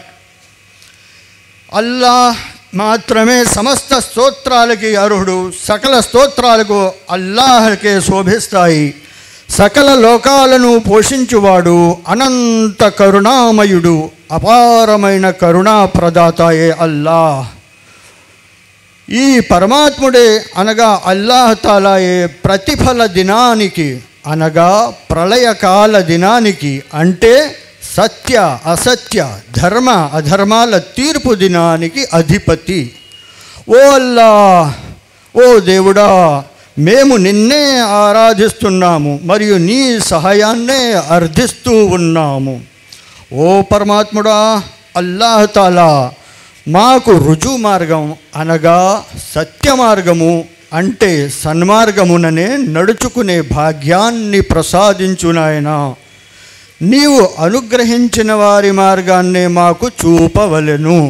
Speaker 7: అల్లాహ్ మాత్రమే సమస్త స్తోత్రాలకి అర్హుడు సకల స్తోత్రాలకు అల్లాహకే శోభిస్తాయి సకల లోకాలను పోషించువాడు అనంత కరుణామయుడు అపారమైన కరుణా ప్రదాతాయే అల్లాహ్ ఈ పరమాత్ముడే అనగా అల్లాహ్ తాలాయే ప్రతిఫల దినానికి అనగా ప్రళయకాల దినానికి అంటే సత్య అసత్య ధర్మ అధర్మాల తీర్పు దినానికి అధిపతి ఓ అల్లా ఓ దేవుడా మేము నిన్నే ఆరాధిస్తున్నాము మరియు నీ సహాయాన్నే అర్థిస్తూ ఉన్నాము ఓ పరమాత్ముడా అల్లాహ్ తాలా మాకు రుజు మార్గం అనగా సత్య మార్గము అంటే సన్మార్గముననే నడుచుకునే భాగ్యాన్ని ప్రసాదించు నాయనా నీవు అనుగ్రహించిన వారి మార్గాన్నే మాకు చూపవలెను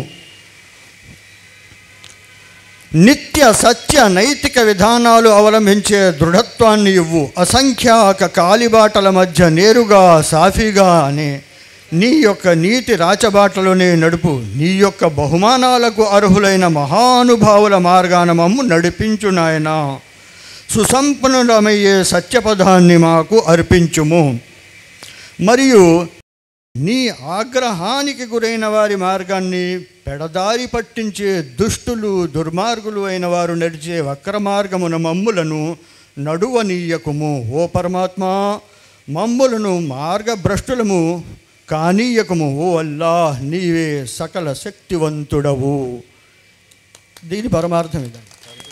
Speaker 7: నిత్య సత్య నైతిక విధానాలు అవలంబించే దృఢత్వాన్ని ఇవ్వు అసంఖ్యాక కాలిబాటల మధ్య నేరుగా సాఫీగా అనే నీ యొక్క నీతి రాచబాటలోనే నడుపు నీ యొక్క బహుమానాలకు అర్హులైన మహానుభావుల మార్గాన మమ్ము నడిపించు నాయనా సుసంపన్నులమయ్యే సత్యపదాన్ని మాకు అర్పించుము మరియు నీ ఆగ్రహానికి గురైన వారి మార్గాన్ని పెడదారి పట్టించే దుష్టులు దుర్మార్గులు అయిన వారు నడిచే వక్ర మార్గమున మమ్ములను నడువనీయకుము ఓ పరమాత్మ మమ్ములను మార్గభ్రష్టులము కానీయకము ఓ అల్లాహ్ నీవే సకల శక్తివంతుడవు దీని పరమార్థం ఇదండి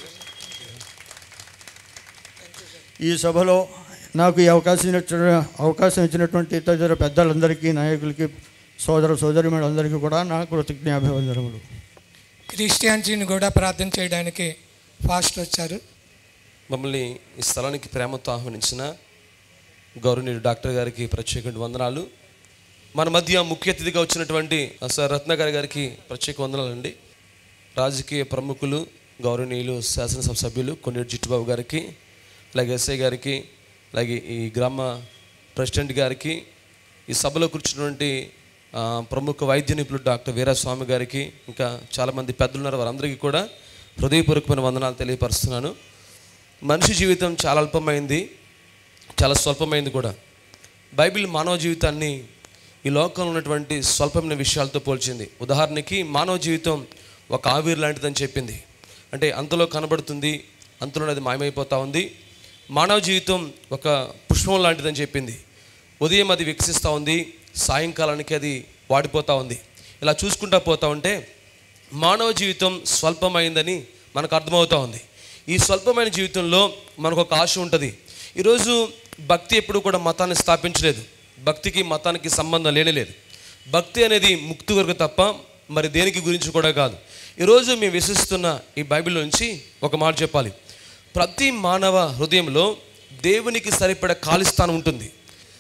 Speaker 7: ఈ సభలో నాకు ఈ అవకాశం ఇచ్చిన అవకాశం ఇచ్చినటువంటి తదితర పెద్దలందరికీ నాయకులకి సోదర సోదరిమణులందరికీ కూడా నా కృతజ్ఞాభివందనములు
Speaker 6: క్రిస్టియానిటీని కూడా ప్రార్థన చేయడానికి ఫాస్ట్ వచ్చారు
Speaker 8: మమ్మల్ని ఈ స్థలానికి ప్రేమతో ఆహ్వానించిన గౌరవనీయులు డాక్టర్ గారికి ప్రత్యేక వందనాలు మన మధ్య ముఖ్య అతిథిగా వచ్చినటువంటి సార్ రత్నగారి గారికి ప్రత్యేక వందనాలండి రాజకీయ ప్రముఖులు గౌరవనీయులు శాసనసభ సభ్యులు కొన్నేటి జిట్టుబాబు గారికి అలాగే ఎస్ఐ గారికి అలాగే ఈ గ్రామ ప్రెసిడెంట్ గారికి ఈ సభలో కూర్చున్నటువంటి ఆ, ప్రముఖ వైద్య నిపుణులు డాక్టర్ వీరాస్వామి గారికి ఇంకా చాలామంది పెద్దలు ఉన్నారు వారందరికీ కూడా హృదయపూర్వకమైన వందనాలు తెలియపరుస్తున్నాను మనిషి జీవితం చాలా అల్పమైంది చాలా స్వల్పమైంది కూడా బైబిల్ మానవ జీవితాన్ని ఈ లోకంలో ఉన్నటువంటి స్వల్పమైన విషయాలతో పోల్చింది ఉదాహరణకి మానవ జీవితం ఒక ఆవిరి లాంటిదని చెప్పింది అంటే అంతలో కనబడుతుంది అంతలో అది మాయమైపోతూ ఉంది మానవ జీవితం ఒక పుష్పం లాంటిదని చెప్పింది ఉదయం అది వికసిస్తూ ఉంది సాయంకాలానికి అది వాడిపోతూ ఉంది ఇలా చూసుకుంటా పోతా ఉంటే మానవ జీవితం స్వల్పమైందని మనకు అర్థమవుతా ఉంది ఈ స్వల్పమైన జీవితంలో మనకు ఒక ఆశ ఉంటుంది ఈరోజు భక్తి ఎప్పుడు కూడా మతాన్ని స్థాపించలేదు భక్తికి మతానికి సంబంధం లేనేలేదు భక్తి అనేది ముక్తి వరకు తప్ప మరి దేనికి గురించి కూడా కాదు ఈరోజు మేము విశ్వసిస్తున్న ఈ బైబిల్ నుంచి ఒక మాట చెప్పాలి ప్రతి మానవ హృదయంలో దేవునికి సరిపడ ఖాళీ స్థానం ఉంటుంది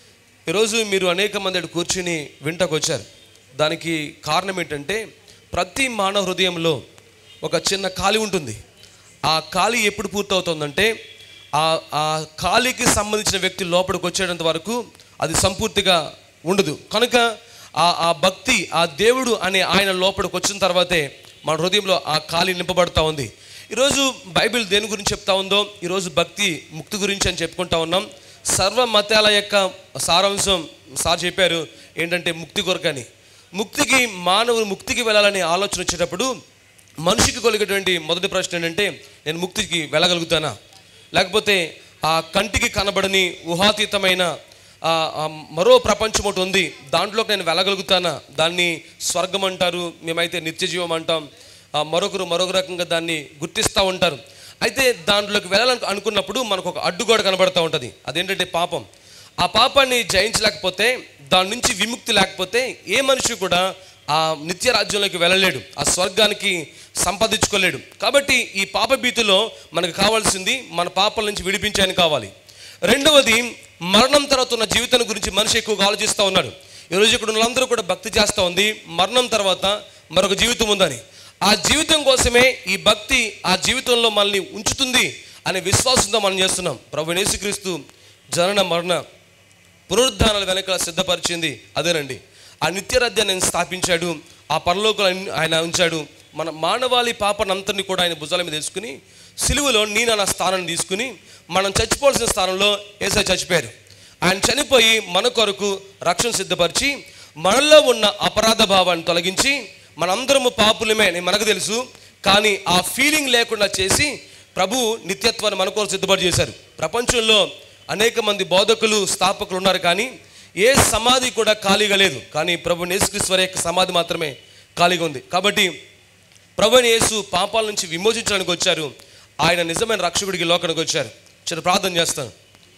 Speaker 8: ఈరోజు మీరు అనేక మంది అక్కడ కూర్చుని వింటకు వచ్చారు దానికి కారణం ఏంటంటే ప్రతి మానవ హృదయంలో ఒక చిన్న ఖాళీ ఉంటుంది ఆ ఖాళీ ఎప్పుడు పూర్తవుతుందంటే ఆ ఆ ఖాళీకి సంబంధించిన వ్యక్తి లోపలికి వచ్చేటంత వరకు అది సంపూర్తిగా ఉండదు కనుక ఆ ఆ భక్తి ఆ దేవుడు అనే ఆయన లోపలికి వచ్చిన తర్వాతే మన హృదయంలో ఆ ఖాళీ నింపబడతా ఉంది ఈరోజు బైబిల్ దేని గురించి చెప్తా ఉందో ఈరోజు భక్తి ముక్తి గురించి అని చెప్పుకుంటా ఉన్నాం సర్వ మతాల యొక్క సారాంశం సార్ చెప్పారు ఏంటంటే ముక్తి కొరకని ముక్తికి మానవుడు ముక్తికి వెళ్ళాలనే ఆలోచన వచ్చేటప్పుడు మనిషికి కలిగేటువంటి మొదటి ప్రశ్న ఏంటంటే నేను ముక్తికి వెళ్ళగలుగుతానా లేకపోతే ఆ కంటికి కనబడని ఊహాతీతమైన ఆ, ఆ మరో ప్రపంచం ఒకటి ఉంది దాంట్లోకి నేను వెళ్ళగలుగుతానా దాన్ని స్వర్గం అంటారు మేమైతే నిత్య జీవం అంటాం ఆ, మరొకరు మరొక రకంగా దాన్ని గుర్తిస్తూ ఉంటారు అయితే దాంట్లోకి వెళ్ళాలని అనుకున్నప్పుడు మనకు ఒక అడ్డుగోడ కనబడుతూ ఉంటుంది అదేంటంటే పాపం ఆ పాపాన్ని జయించలేకపోతే దాని నుంచి విముక్తి లేకపోతే ఏ మనిషి కూడా ఆ నిత్య రాజ్యంలోకి వెళ్ళలేడు ఆ స్వర్గానికి సంపాదించుకోలేడు కాబట్టి ఈ పాప భీతిలో మనకు కావాల్సింది మన పాపల నుంచి విడిపించాయని కావాలి రెండవది మరణం తర్వాత ఉన్న జీవితం గురించి మనిషి ఎక్కువగా ఆలోచిస్తూ ఉన్నాడు ఈరోజు ఇక్కడ ఉన్న వాళ్ళందరూ కూడా భక్తి చేస్తూ ఉంది మరణం తర్వాత మరొక జీవితం ఉందని ఆ జీవితం కోసమే ఈ భక్తి ఆ జీవితంలో మనల్ని ఉంచుతుంది అనే విశ్వాసంతో మనం చేస్తున్నాం ప్రభు యేసుక్రీస్తు జనన మరణ పునరుద్ధానాల వెనకాల సిద్ధపరిచింది అదేనండి ఆ నిత్యరాజ్యాన్ని ఆయన స్థాపించాడు ఆ పరలోకలు ఆయన ఉంచాడు మన మానవాళి పాపనంతరిని కూడా ఆయన భుజాల మీద వేసుకుని సిలువలో నేను నా స్థానాన్ని తీసుకుని మనం చచ్చిపోవాల్సిన స్థానంలో ఏసై చచ్చిపోయారు ఆయన చనిపోయి మన కొరకు రక్షణ సిద్ధపరిచి మనలో ఉన్న అపరాధ భావాన్ని తొలగించి మనందరము పాపులమే అని మనకు తెలుసు కానీ ఆ ఫీలింగ్ లేకుండా చేసి ప్రభు నిత్యత్వాన్ని మన కొరకు సిద్ధపడి చేశారు ప్రపంచంలో అనేక మంది బోధకులు స్థాపకులు ఉన్నారు కానీ ఏ సమాధి కూడా ఖాళీగా లేదు కానీ ప్రభు యేసుక్రీశ్వర యొక్క సమాధి మాత్రమే ఖాళీగా ఉంది కాబట్టి ప్రభుని యేసు పాపాల నుంచి విమోచించడానికి వచ్చారు ఆయన నిజమైన రక్షకుడికి లోకానికి వచ్చారు చిన్న ప్రార్థన చేస్తాను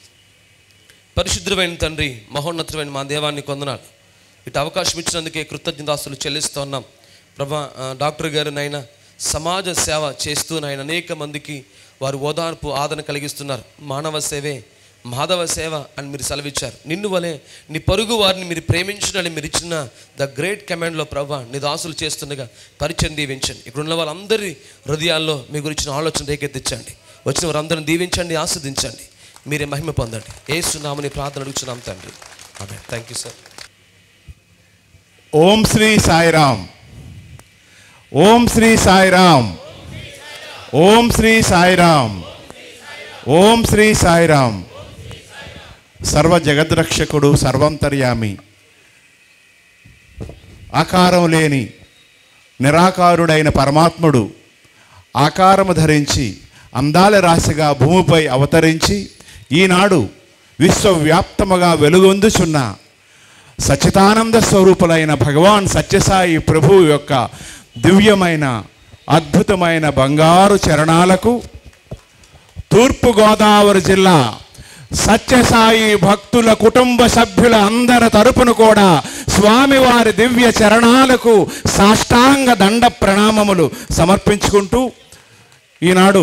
Speaker 8: పరిశుద్ధమైన తండ్రి మహోన్నతమైన మా దేవాన్ని కొందనాలు ఇటు అవకాశం ఇచ్చినందుకే కృతజ్ఞతాస్తులు చెల్లిస్తూ ఉన్నాం ప్రభా ఆ, డాక్టర్ గారు నాయన సమాజ సేవ చేస్తూ నాయన అనేక మందికి వారు ఓదార్పు ఆదరణ కలిగిస్తున్నారు మానవ సేవే మాధవ సేవ అని మీరు సెలవిచ్చారు నిన్ను వలె నీ పరుగు వారిని మీరు ప్రేమించడానికి మీరు ఇచ్చిన ద గ్రేట్ కమాండ్లో ప్రభా నీ దాసులు చేస్తుండగా పరిచయం దీవించండి ఇక్కడ ఉన్న వాళ్ళందరి హృదయాల్లో మీ గురించిన ఆలోచన రేకెత్తించండి వచ్చిన వారందరిని దీవించండి ఆస్వాదించండి మీరే మహిమ పొందండి ఏసునామని ప్రార్థన అడుగుతున్నాం తండ్రి అదే థ్యాంక్ యూ సార్
Speaker 9: ఓం శ్రీ సాయిరామ్ ఓం శ్రీ సాయిరామ్ ఓం శ్రీ సాయిరామ్ ఓం శ్రీ సాయిరామ్ సర్వ జగద్రక్షకుడు సర్వంతర్యామి ఆకారం లేని నిరాకారుడైన పరమాత్ముడు ఆకారము ధరించి అందాల రాశిగా భూమిపై అవతరించి ఈనాడు విశ్వవ్యాప్తముగా వెలుగొందుచున్న సచ్చితానంద స్వరూపులైన భగవాన్ సత్యసాయి ప్రభువు యొక్క దివ్యమైన అద్భుతమైన బంగారు చరణాలకు తూర్పుగోదావరి జిల్లా సత్యసాయి భక్తుల కుటుంబ సభ్యుల అందరి తరపున కూడా స్వామివారి దివ్య చరణాలకు సాష్టాంగ దండ ప్రణామములు సమర్పించుకుంటూ ఈనాడు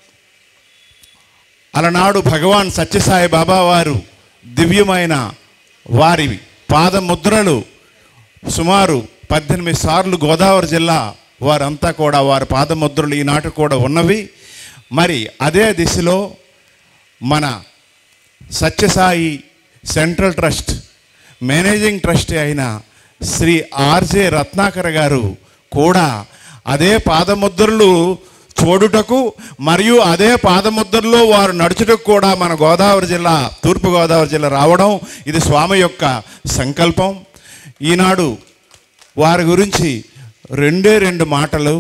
Speaker 9: అలనాడు భగవాన్ సత్యసాయి బాబా వారు దివ్యమైన వారి పాదముద్రలు సుమారు పద్దెనిమిది సార్లు గోదావరి జిల్లా వారంతా కూడా వారి పాదముద్రలు ఈనాటి కూడా ఉన్నవి మరి అదే దిశలో మన Sathya Sai central trust managing trustee అయిన శ్రీ ఆర్జే రత్నాకర్ గారు కూడా అదే పాదముద్రలు చూడుటకు మరియు అదే పాదముద్రలో వారు నడుచుటకు కూడా మన గోదావరి జిల్లా తూర్పు గోదావరి జిల్లా రావడం ఇది స్వామి యొక్క సంకల్పం ఈనాడు వారి గురించి రెండే రెండు మాటలు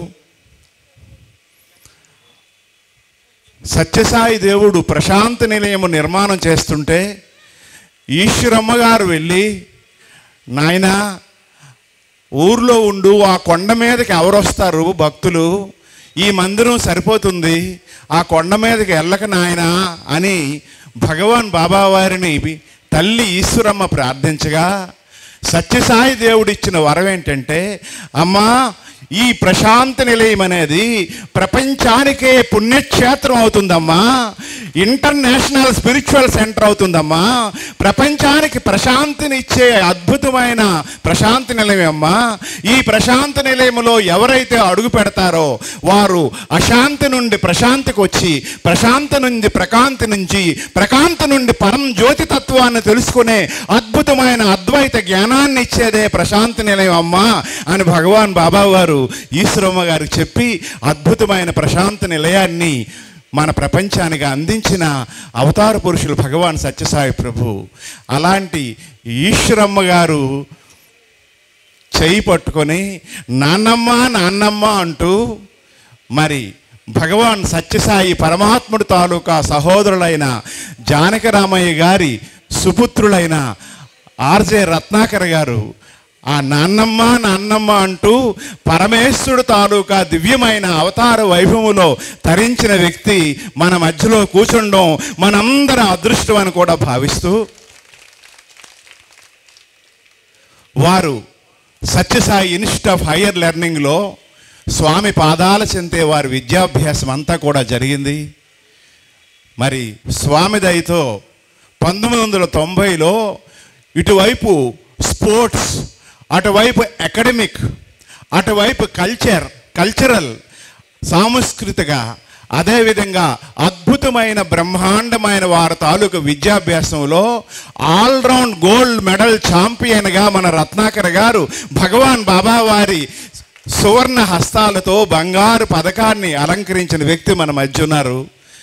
Speaker 9: సత్యసాయి దేవుడు ప్రశాంత నిలయము నిర్మాణం చేస్తుంటే ఈశ్వరమ్మ గారు వెళ్ళి నాయనా ఊర్లో ఉండు ఆ కొండ మీదకి ఎవరు వస్తారు భక్తులు ఈ మందిరం సరిపోతుంది ఆ కొండ మీదకి వెళ్ళక నాయనా అని భగవాన్ బాబా వారిని తల్లి ఈశ్వరమ్మ ప్రార్థించగా సత్యసాయి దేవుడు ఇచ్చిన వరం ఏంటంటే అమ్మా ఈ ప్రశాంత నిలయం అనేది ప్రపంచానికే పుణ్యక్షేత్రం అవుతుందమ్మా ఇంటర్నేషనల్ స్పిరిచువల్ సెంటర్ అవుతుందమ్మా ప్రపంచానికి ప్రశాంతినిచ్చే అద్భుతమైన ప్రశాంతి నిలయం అమ్మా ఈ ప్రశాంత నిలయంలో ఎవరైతే అడుగు పెడతారో వారు అశాంతి నుండి ప్రశాంతికి వచ్చి ప్రశాంతి నుండి ప్రకాంతి నుంచి ప్రకాంతి నుండి పరం జ్యోతి తత్వాన్ని తెలుసుకునే అద్భుతమైన అద్వైత జ్ఞానాన్ని ఇచ్చేదే ప్రశాంతి నిలయం అమ్మా అని భగవాన్ బాబా వారు ఈశ్వరమ్మ గారికి చెప్పి అద్భుతమైన ప్రశాంత నిలయాన్ని మన ప్రపంచానికి అందించిన అవతార పురుషులు భగవాన్ సత్యసాయి ప్రభు అలాంటి ఈశ్వరమ్మ గారు చేయి పట్టుకొని నాన్నమ్మ నాన్నమ్మ అంటూ మరి భగవాన్ సత్యసాయి పరమాత్ముడు తాలూకా సహోదరులైన జానకరామయ్య గారి సుపుత్రులైన ఆర్జే రత్నాకర్ గారు ఆ నాన్నమ్మ నాన్నమ్మ అంటూ పరమేశ్వరుడు తాలూకా దివ్యమైన అవతార వైభవములో తరించిన వ్యక్తి మన మధ్యలో కూర్చుండడం మనందరం అదృష్టం అని కూడా భావిస్తూ వారు సత్యసాయి ఇన్స్టిట్యూట్ ఆఫ్ హయ్యర్ లెర్నింగ్లో స్వామి పాదాల చెంతే వారి విద్యాభ్యాసం అంతా కూడా జరిగింది మరి స్వామి దయతో పంతొమ్మిది వందల తొంభైలో ఇటువైపు స్పోర్ట్స్ అటువైపు అకాడమిక్ అటువైపు కల్చర్ కల్చరల్ సాంస్కృతిక అదేవిధంగా అద్భుతమైన బ్రహ్మాండమైన వారి తాలూకు విద్యాభ్యాసంలో ఆల్రౌండ్ గోల్డ్ మెడల్ ఛాంపియన్గా మన రత్నాకర్ గారు భగవాన్ బాబా వారి సువర్ణ హస్తాలతో బంగారు పథకాన్ని అలంకరించిన వ్యక్తి మన మధ్య ఉన్నారు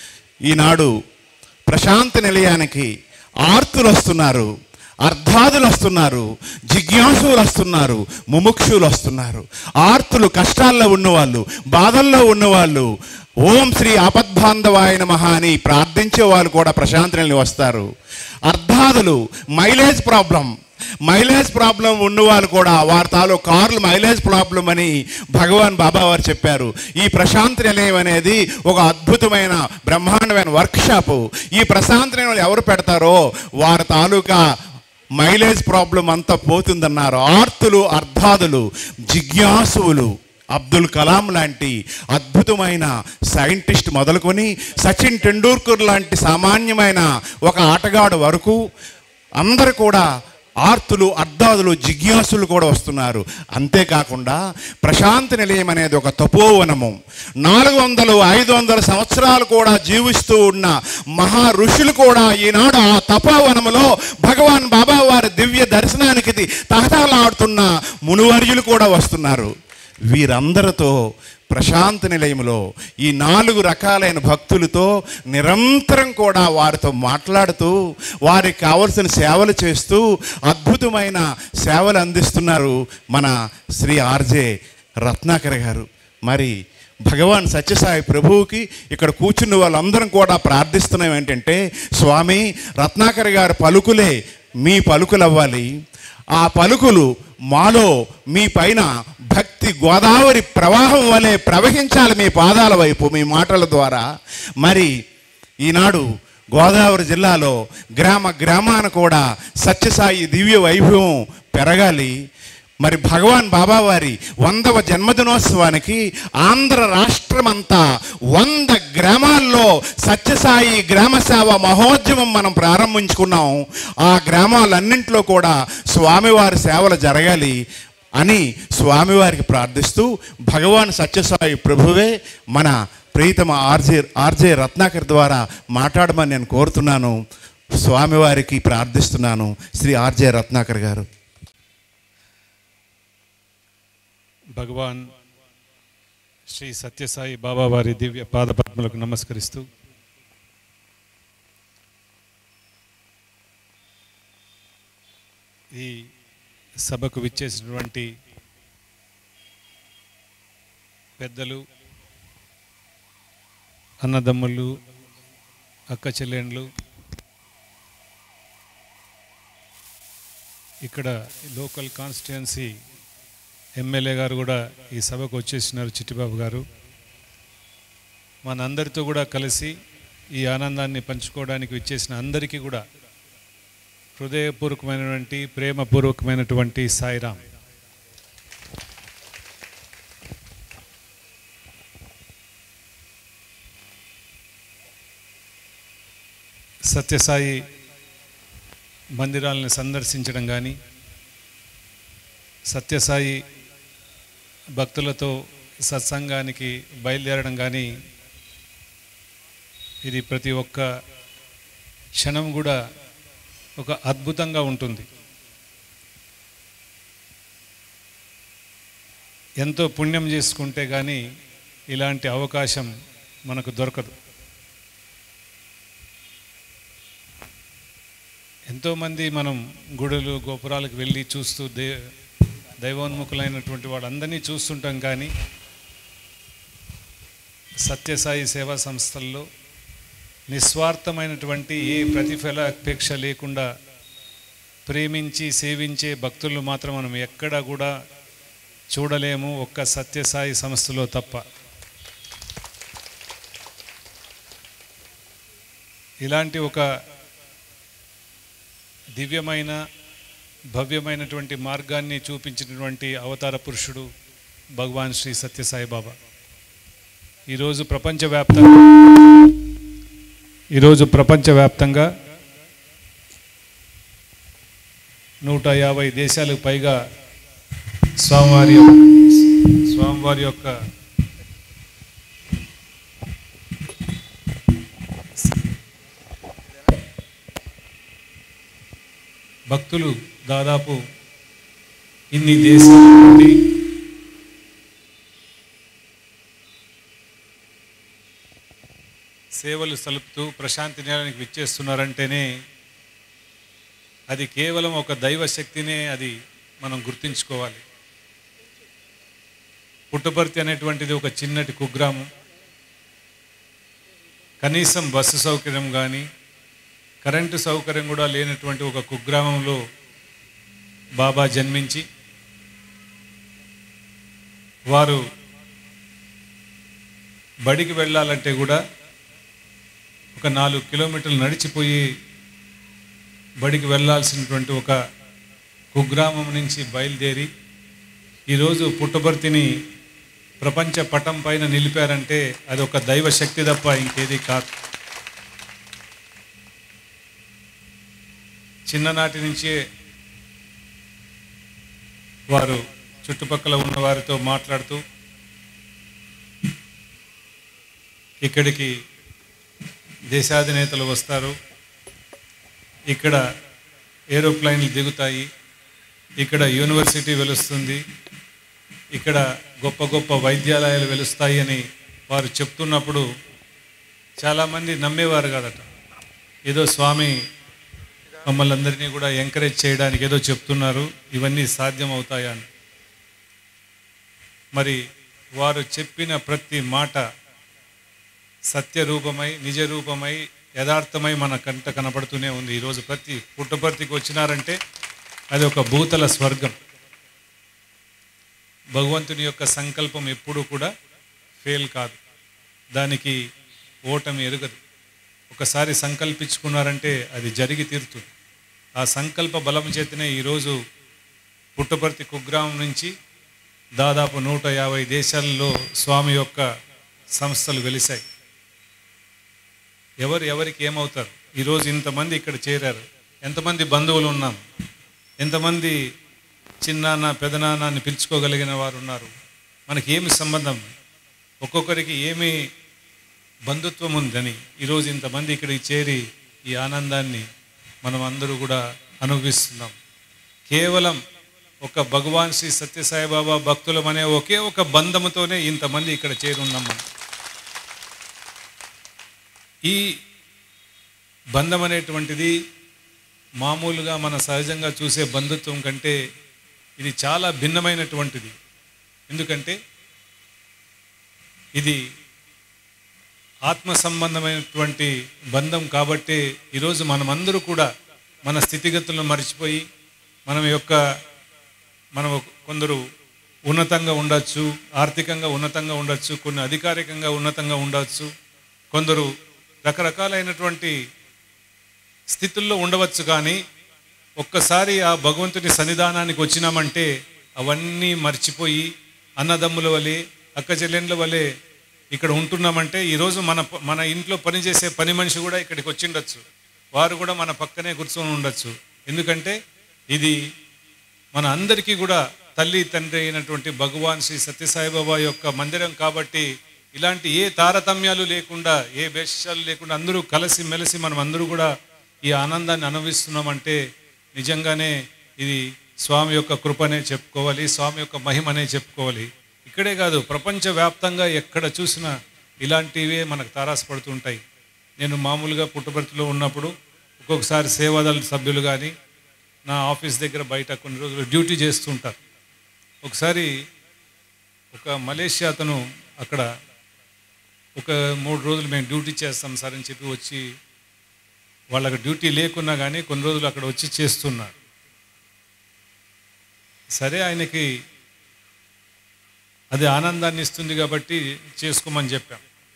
Speaker 9: ఈనాడు ప్రశాంత నిలయానికి ఆర్తులు వస్తున్నారు అర్ధాదులు వస్తున్నారు జిజ్ఞాసులు వస్తున్నారు ముముక్షులు వస్తున్నారు ఆర్తులు కష్టాల్లో ఉన్నవాళ్ళు బాధల్లో ఉన్నవాళ్ళు ఓం శ్రీ ఆపద్బాంధవాయ నమః అని ప్రార్థించే వాళ్ళు కూడా ప్రశాంత నిలయం వస్తారు అర్ధాదులు మైలేజ్ ప్రాబ్లం మైలేజ్ ప్రాబ్లం ఉన్నవాళ్ళు కూడా వారి తాలో కార్లు మైలేజ్ ప్రాబ్లం అని భగవాన్ బాబా వారు చెప్పారు ఈ ప్రశాంతి నిలయం అనేది ఒక అద్భుతమైన బ్రహ్మాండమైన వర్క్షాపు ఈ ప్రశాంతి నిలయం ఎవరు పెడతారో వారి తాలూకా మైలేజ్ ప్రాబ్లం అంతా పోతుందన్నారు ఆర్తులు అర్ధాదులు జిజ్ఞాసువులు అబ్దుల్ కలాం లాంటి అద్భుతమైన సైంటిస్ట్ మొదలుకొని సచిన్ టెండూల్కర్ లాంటి సామాన్యమైన ఒక ఆటగాడు వరకు అందరు కూడా ఆర్తులు అర్ధాదులు జిజ్ఞాసులు కూడా వస్తున్నారు అంతేకాకుండా ప్రశాంతి నిలయం అనేది ఒక తపోవనము నాలుగు వందలు ఐదు వందల సంవత్సరాలు కూడా జీవిస్తూ ఉన్న మహా ఋషులు కూడా ఈనాడు ఆ తపోవనములో భగవాన్ బాబా వారి దివ్య దర్శనానికి తహతలాడుతున్న మునువర్యులు కూడా వస్తున్నారు వీరందరితో ప్రశాంత నిలయంలో ఈ నాలుగు రకాలైన భక్తులతో నిరంతరం కూడా వారితో మాట్లాడుతూ వారికి కావలసిన సేవలు చేస్తూ అద్భుతమైన సేవలు అందిస్తున్నారు మన శ్రీ ఆర్జే రత్నాకర్ గారు మరి భగవాన్ సత్యసాయి ప్రభువుకి ఇక్కడ కూర్చున్న వాళ్ళందరం కూడా ప్రార్థిస్తున్నాం ఏంటంటే స్వామి రత్నాకర్ గారి పలుకులే మీ పలుకులు అవ్వాలి ఆ పలుకులు మాలో మీ పైన భక్తి గోదావరి ప్రవాహం వలె ప్రవహించాలి మీ పాదాల వైపు మీ మాటల ద్వారా మరి ఈనాడు గోదావరి జిల్లాలో గ్రామ గ్రామాన కూడా సత్యసాయి దివ్య వైభవం పెరగాలి మరి భగవాన్ బాబా వారి వందవ జన్మదినోత్సవానికి ఆంధ్ర రాష్ట్రమంతా వంద గ్రామాల్లో సత్యసాయి గ్రామ సేవ మహోద్యమం మనం ప్రారంభించుకున్నాం ఆ గ్రామాలన్నింటిలో కూడా స్వామివారి సేవలు జరగాలి అని స్వామివారికి ప్రార్థిస్తూ భగవాన్ సత్యసాయి ప్రభువే మన ప్రీతమ ఆర్జే ఆర్జే రత్నాకర్ ద్వారా మాట్లాడమని నేను కోరుతున్నాను స్వామివారికి ప్రార్థిస్తున్నాను శ్రీ ఆర్జే రత్నాకర్ గారు
Speaker 10: భగవాన్ శ్రీ సత్యసాయి బాబా వారి దివ్య పాదపద్మలకు నమస్కరిస్తూ ఈ సభకు విచ్చేసినటువంటి పెద్దలు అన్నదమ్ములు అక్క చెల్లెండ్లు ఇక్కడ లోకల్ కాన్స్టిట్యున్సీ ఎమ్మెల్యే గారు కూడా ఈ సభకు వచ్చేసినారు చిట్టిబాబు గారు మనందరితో కూడా కలిసి ఈ ఆనందాన్ని పంచుకోవడానికి విచ్చేసిన అందరికీ కూడా హృదయపూర్వకమైనటువంటి ప్రేమపూర్వకమైనటువంటి సాయిరామ్ సత్యసాయి మందిరాలను సందర్శించడం కానీ సత్యసాయి భక్తులతో సత్సంగానికి బయలుదేరడం కానీ ఇది ప్రతి ఒక్క క్షణం కూడా ఒక అద్భుతంగా ఉంటుంది ఎంతో పుణ్యం చేసుకుంటే కానీ ఇలాంటి అవకాశం మనకు దొరకదు ఎంతోమంది మనం గుడులు గోపురాలకు వెళ్ళి చూస్తూ దే దైవోన్ముఖులైనటువంటి వాళ్ళందరినీ చూస్తుంటాం కానీ సత్యసాయి సేవా సంస్థల్లో నిస్వార్థమైనటువంటి ఏ ప్రతిఫల అపేక్ష లేకుండా ప్రేమించి సేవించే భక్తులు మాత్రం మనం ఎక్కడా కూడా చూడలేము ఒక్క సత్యసాయి సంస్థలో తప్ప ఇలాంటి ఒక దివ్యమైన భవ్యమైనటువంటి మార్గాన్ని చూపించినటువంటి అవతార పురుషుడు భగవాన్ శ్రీ సత్యసాయి బాబా ఈరోజు ప్రపంచవ్యాప్తంగా ఈరోజు ప్రపంచవ్యాప్తంగా నూట యాభై దేశాలకు పైగా స్వామివారి స్వామివారి యొక్క భక్తులు దాదాపు ఇన్ని దేశాల నుండి సేవలు సలుపుతూ ప్రశాంతి నేలానికి విచ్చేస్తున్నారంటేనే అది కేవలం ఒక దైవ శక్తినే అది మనం గుర్తుంచుకోవాలి పుట్టపర్తి అనేటువంటిది ఒక చిన్నటి కుగ్రామం కనీసం బస్సు సౌకర్యం కానీ కరెంటు సౌకర్యం కూడా లేనటువంటి ఒక కుగ్రామంలో బాబా జన్మించి వారు బడికి వెళ్ళాలంటే కూడా ఒక నాలుగు కిలోమీటర్లు నడిచిపోయి బడికి వెళ్ళాల్సినటువంటి ఒక కుగ్రామం నుంచి బయలుదేరి ఈరోజు పుట్టబర్తిని ప్రపంచ పటం పైన నిలిపారంటే అది ఒక దైవ శక్తి తప్ప ఇంకేది కాదు చిన్ననాటి నుంచే వారు చుట్టుపక్కల ఉన్న వారితో మాట్లాడుతూ ఇక్కడికి దేశాధినేతలు వస్తారు ఇక్కడ ఏరోప్లైన్లు దిగుతాయి ఇక్కడ యూనివర్సిటీ వెలుస్తుంది ఇక్కడ గొప్ప గొప్ప వైద్యాలయాలు వెలుస్తాయి అని వారు చెప్తున్నప్పుడు చాలామంది నమ్మేవారు కాదట ఏదో స్వామి మమ్మల్ని అందరినీ కూడా ఎంకరేజ్ చేయడానికి ఏదో చెప్తున్నారు ఇవన్నీ సాధ్యం అవుతాయా అని మరి వారు చెప్పిన ప్రతి మాట సత్యరూపమై నిజరూపమై యథార్థమై మన కంట కనపడుతూనే ఉంది ఈరోజు ప్రతి పుట్టపర్తికి వచ్చినారంటే అది ఒక భూతల స్వర్గం భగవంతుని యొక్క సంకల్పం ఎప్పుడూ కూడా ఫెయిల్ కాదు దానికి ఓటమి ఎరగదు ఒకసారి సంకల్పించుకున్నారంటే అది జరిగి తీరుతుంది ఆ సంకల్ప బలం చేతనే ఈరోజు పుట్టపర్తి కుగ్రామం నుంచి దాదాపు నూట యాభై దేశాల్లో స్వామి యొక్క సంస్థలు వెలిశాయి ఎవరు ఎవరికి ఏమవుతారు ఈరోజు ఇంతమంది ఇక్కడ చేరారు ఎంతమంది బంధువులు ఉన్నాం ఎంతమంది చిన్నాన్న పెదనాన్న అని పిలుచుకోగలిగిన వారు ఉన్నారు మనకి ఏమి సంబంధం ఒక్కొక్కరికి ఏమి బంధుత్వం ఉందని ఈరోజు ఇంతమంది ఇక్కడికి చేరి ఈ ఆనందాన్ని మనం అందరూ కూడా అనుభవిస్తున్నాం కేవలం ఒక భగవాన్ శ్రీ సత్యసాయిబాబా భక్తులం అనే ఒకే ఒక బంధముతోనే ఇంతమంది ఇక్కడ చేరున్నాం మనం ఈ బంధం అనేటువంటిది మామూలుగా మన సహజంగా చూసే బంధుత్వం కంటే ఇది చాలా భిన్నమైనటువంటిది ఎందుకంటే ఇది ఆత్మ సంబంధమైనటువంటి బంధం కాబట్టే ఈరోజు మనమందరూ కూడా మన స్థితిగతులను మర్చిపోయి మనం యొక్క మనం కొందరు ఉన్నతంగా ఉండొచ్చు ఆర్థికంగా ఉన్నతంగా ఉండొచ్చు కొన్ని అధికారికంగా ఉన్నతంగా ఉండొచ్చు కొందరు రకరకాలైనటువంటి స్థితుల్లో ఉండవచ్చు కానీ ఒక్కసారి ఆ భగవంతుని సన్నిధానానికి వచ్చినామంటే అవన్నీ మర్చిపోయి అన్నదమ్ముల వలె అక్క చెల్లెండ్ల వలె ఇక్కడ ఉంటున్నామంటే ఈరోజు మన ప- మన ఇంట్లో పనిచేసే పని మనిషి కూడా ఇక్కడికి వచ్చిండొచ్చు వారు కూడా మన పక్కనే కూర్చొని ఉండొచ్చు ఎందుకంటే ఇది మన అందరికీ కూడా తల్లి తండ్రి అయినటువంటి భగవాన్ శ్రీ సత్యసాయిబాబా యొక్క మందిరం కాబట్టి ఇలాంటి ఏ తారతమ్యాలు లేకుండా ఏ భేషాలు లేకుండా అందరూ కలిసి మెలిసి మనం అందరూ కూడా ఈ ఆనందాన్ని అనుభవిస్తున్నామంటే నిజంగానే ఇది స్వామి యొక్క కృపనే చెప్పుకోవాలి స్వామి యొక్క మహిమనే చెప్పుకోవాలి ఇక్కడే కాదు ప్రపంచవ్యాప్తంగా ఎక్కడ చూసినా ఇలాంటివే మనకు తారాసపడుతుంటాయి నేను మామూలుగా పుట్టపర్తిలో ఉన్నప్పుడు ఒక్కొక్కసారి సేవాదళ సభ్యులు కానీ నా ఆఫీస్ దగ్గర బయట కొన్ని రోజులు డ్యూటీ చేస్తుంటారు ఒకసారి ఒక మలేషియా అతను అక్కడ ఒక మూడు రోజులు మేము డ్యూటీ చేస్తాం సార్ అని చెప్పి వచ్చి వాళ్ళకి డ్యూటీ లేకున్నా కానీ కొన్ని రోజులు అక్కడ వచ్చి చేస్తున్నారు సరే ఆయనకి అది ఆనందాన్ని ఇస్తుంది కాబట్టి చేసుకోమని చెప్పాం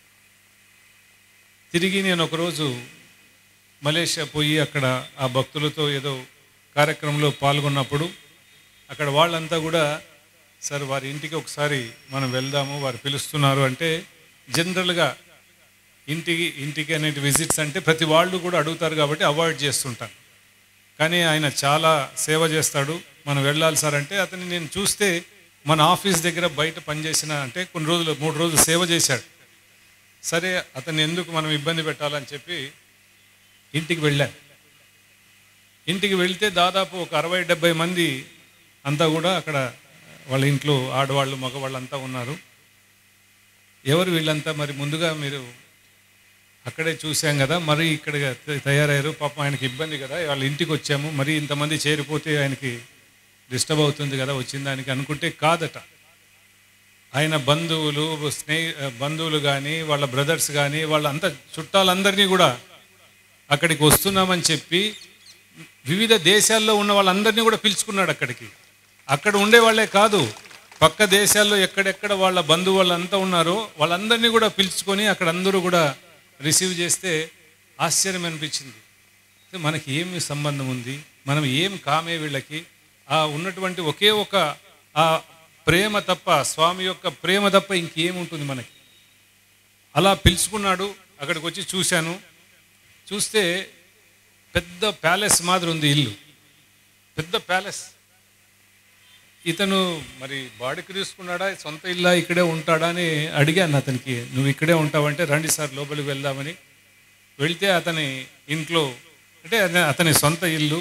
Speaker 10: తిరిగి నేను ఒకరోజు మలేషియా పోయి అక్కడ ఆ భక్తులతో ఏదో కార్యక్రమంలో పాల్గొన్నప్పుడు అక్కడ వాళ్ళంతా కూడా సార్ వారి ఇంటికి ఒకసారి మనం వెళ్దాము వారు పిలుస్తున్నారు అంటే జనరల్గా ఇంటికి ఇంటికి అనేటి విజిట్స్ అంటే ప్రతి వాళ్ళు కూడా అడుగుతారు కాబట్టి అవాయిడ్ చేస్తుంటాను కానీ ఆయన చాలా సేవ చేస్తాడు మనం వెళ్ళాలి సార్ అంటే అతన్ని నేను చూస్తే మన ఆఫీస్ దగ్గర బయట పనిచేసిన అంటే కొన్ని రోజులు మూడు రోజులు సేవ చేశాడు సరే అతన్ని ఎందుకు మనం ఇబ్బంది పెట్టాలని చెప్పి ఇంటికి వెళ్ళాను ఇంటికి వెళ్తే దాదాపు ఒక అరవై డెబ్బై మంది అంతా కూడా అక్కడ వాళ్ళ ఇంట్లో ఆడవాళ్ళు మగవాళ్ళు అంతా ఉన్నారు ఎవరు వీళ్ళంతా మరి ముందుగా మీరు అక్కడే చూసాం కదా మరి ఇక్కడ త- తయారయ్యారు పాపం ఆయనకి ఇబ్బంది కదా వాళ్ళ ఇంటికి వచ్చాము మరి ఇంతమంది చేరిపోతే ఆయనకి డిస్టర్బ్ అవుతుంది కదా వచ్చిన దానికి అనుకుంటే కాదట ఆయన బంధువులు స్నేహి బంధువులు కానీ వాళ్ళ బ్రదర్స్ కానీ వాళ్ళంతా చుట్టాలందరినీ కూడా అక్కడికి వస్తున్నామని చెప్పి వివిధ దేశాల్లో ఉన్న వాళ్ళందరినీ కూడా పిలుచుకున్నాడు అక్కడికి అక్కడ ఉండే వాళ్ళే కాదు పక్క దేశాల్లో ఎక్కడెక్కడ వాళ్ళ బంధువు వాళ్ళంతా ఉన్నారో వాళ్ళందరినీ కూడా పిలుచుకొని అక్కడ అందరూ కూడా రిసీవ్ చేస్తే ఆశ్చర్యం అనిపించింది అయితే మనకి ఏమి సంబంధం ఉంది మనం ఏం కామే వీళ్ళకి ఆ ఉన్నటువంటి ఒకే ఒక ఆ ప్రేమ తప్ప స్వామి యొక్క ప్రేమ తప్ప ఇంకేముంటుంది మనకి అలా పిలుచుకున్నాడు అక్కడికి వచ్చి చూశాను చూస్తే పెద్ద ప్యాలెస్ మాదిరి ఉంది ఇల్లు పెద్ద ప్యాలెస్ ఇతను మరి బాడికి తీసుకున్నాడా సొంత ఇల్లా ఇక్కడే ఉంటాడా అని అడిగాను అతనికి నువ్వు ఇక్కడే ఉంటావంటే రండి సార్ లోపలికి వెళ్దామని వెళ్తే అతని ఇంట్లో అంటే అతని- అతని సొంత ఇల్లు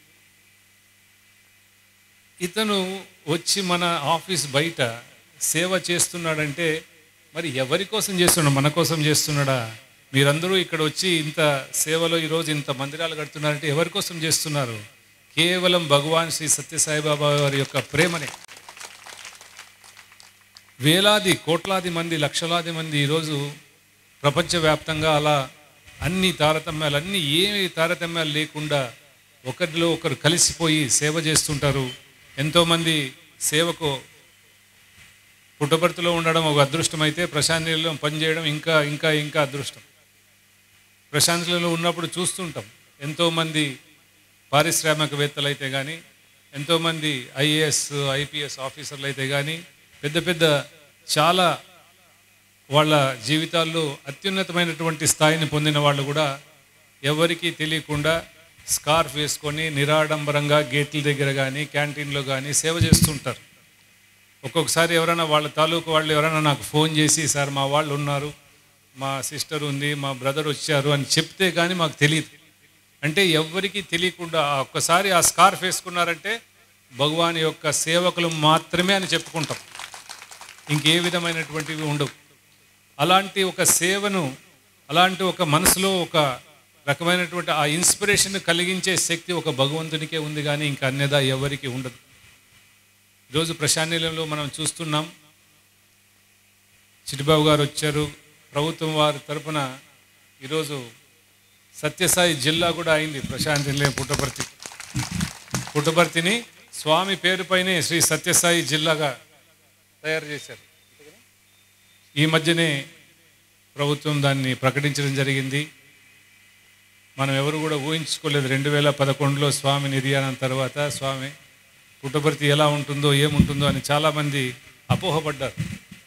Speaker 10: ఇతను వచ్చి మన ఆఫీస్ బయట సేవ చేస్తున్నాడంటే మరి ఎవరి కోసం చేస్తున్నాడు మన కోసం చేస్తున్నాడా మీరందరూ ఇక్కడ వచ్చి ఇంత సేవలో ఈరోజు ఇంత మందిరాలు కడుతున్నారంటే ఎవరి కోసం చేస్తున్నారు కేవలం భగవాన్ శ్రీ సత్యసాయిబాబా వారి యొక్క ప్రేమనే వేలాది కోట్లాది మంది లక్షలాది మంది ఈరోజు ప్రపంచవ్యాప్తంగా అలా అన్ని తారతమ్యాలు అన్ని ఏమి తారతమ్యాలు లేకుండా ఒకరిలో ఒకరు కలిసిపోయి సేవ చేస్తుంటారు ఎంతోమంది సేవకు పుట్టపర్తిలో ఉండడం ఒక అదృష్టం అయితే ప్రశాంతిలో పనిచేయడం ఇంకా ఇంకా ఇంకా అదృష్టం ప్రశాంతిలో ఉన్నప్పుడు చూస్తుంటాం ఎంతోమంది పారిశ్రామికవేత్తలు అయితే కానీ ఎంతోమంది ఐఏఎస్ ఐపీఎస్ ఆఫీసర్లు అయితే కానీ పెద్ద పెద్ద చాలా వాళ్ళ జీవితాల్లో అత్యున్నతమైనటువంటి స్థాయిని పొందిన వాళ్ళు కూడా ఎవరికీ తెలియకుండా స్కార్ఫ్ వేసుకొని నిరాడంబరంగా గేట్ల దగ్గర కానీ క్యాంటీన్లో కానీ సేవ చేస్తుంటారు ఒక్కొక్కసారి ఎవరైనా వాళ్ళ తాలూకు వాళ్ళు ఎవరైనా నాకు ఫోన్ చేసి సార్ మా వాళ్ళు ఉన్నారు మా సిస్టర్ ఉంది మా బ్రదర్ వచ్చారు అని చెప్తే కానీ మాకు తెలియదు అంటే ఎవ్వరికీ తెలియకుండా ఆ ఒక్కసారి ఆ స్కార్ఫ్ వేసుకున్నారంటే భగవాన్ యొక్క సేవకులు మాత్రమే అని చెప్పుకుంటాం ఇంకే విధమైనటువంటివి ఉండవు అలాంటి ఒక సేవను అలాంటి ఒక మనసులో ఒక రకమైనటువంటి ఆ ఇన్స్పిరేషన్ కలిగించే శక్తి ఒక భగవంతునికే ఉంది కానీ ఇంకా అన్యదా ఎవరికి ఉండదు ఈరోజు ప్రశాంతిలో మనం చూస్తున్నాం చిటిబాబు గారు వచ్చారు ప్రభుత్వం వారి తరపున ఈరోజు సత్యసాయి జిల్లా కూడా అయింది ప్రశాంత్ నిలయం పుట్టపర్తి పుట్టపర్తిని స్వామి పేరుపైనే శ్రీ సత్యసాయి జిల్లాగా తయారు చేశారు ఈ మధ్యనే ప్రభుత్వం దాన్ని ప్రకటించడం జరిగింది మనం ఎవరు కూడా ఊహించుకోలేదు రెండు వేల పదకొండులో స్వామి నిర్యాణం తర్వాత స్వామి పుట్టపర్తి ఎలా ఉంటుందో ఏముంటుందో అని చాలామంది అపోహపడ్డారు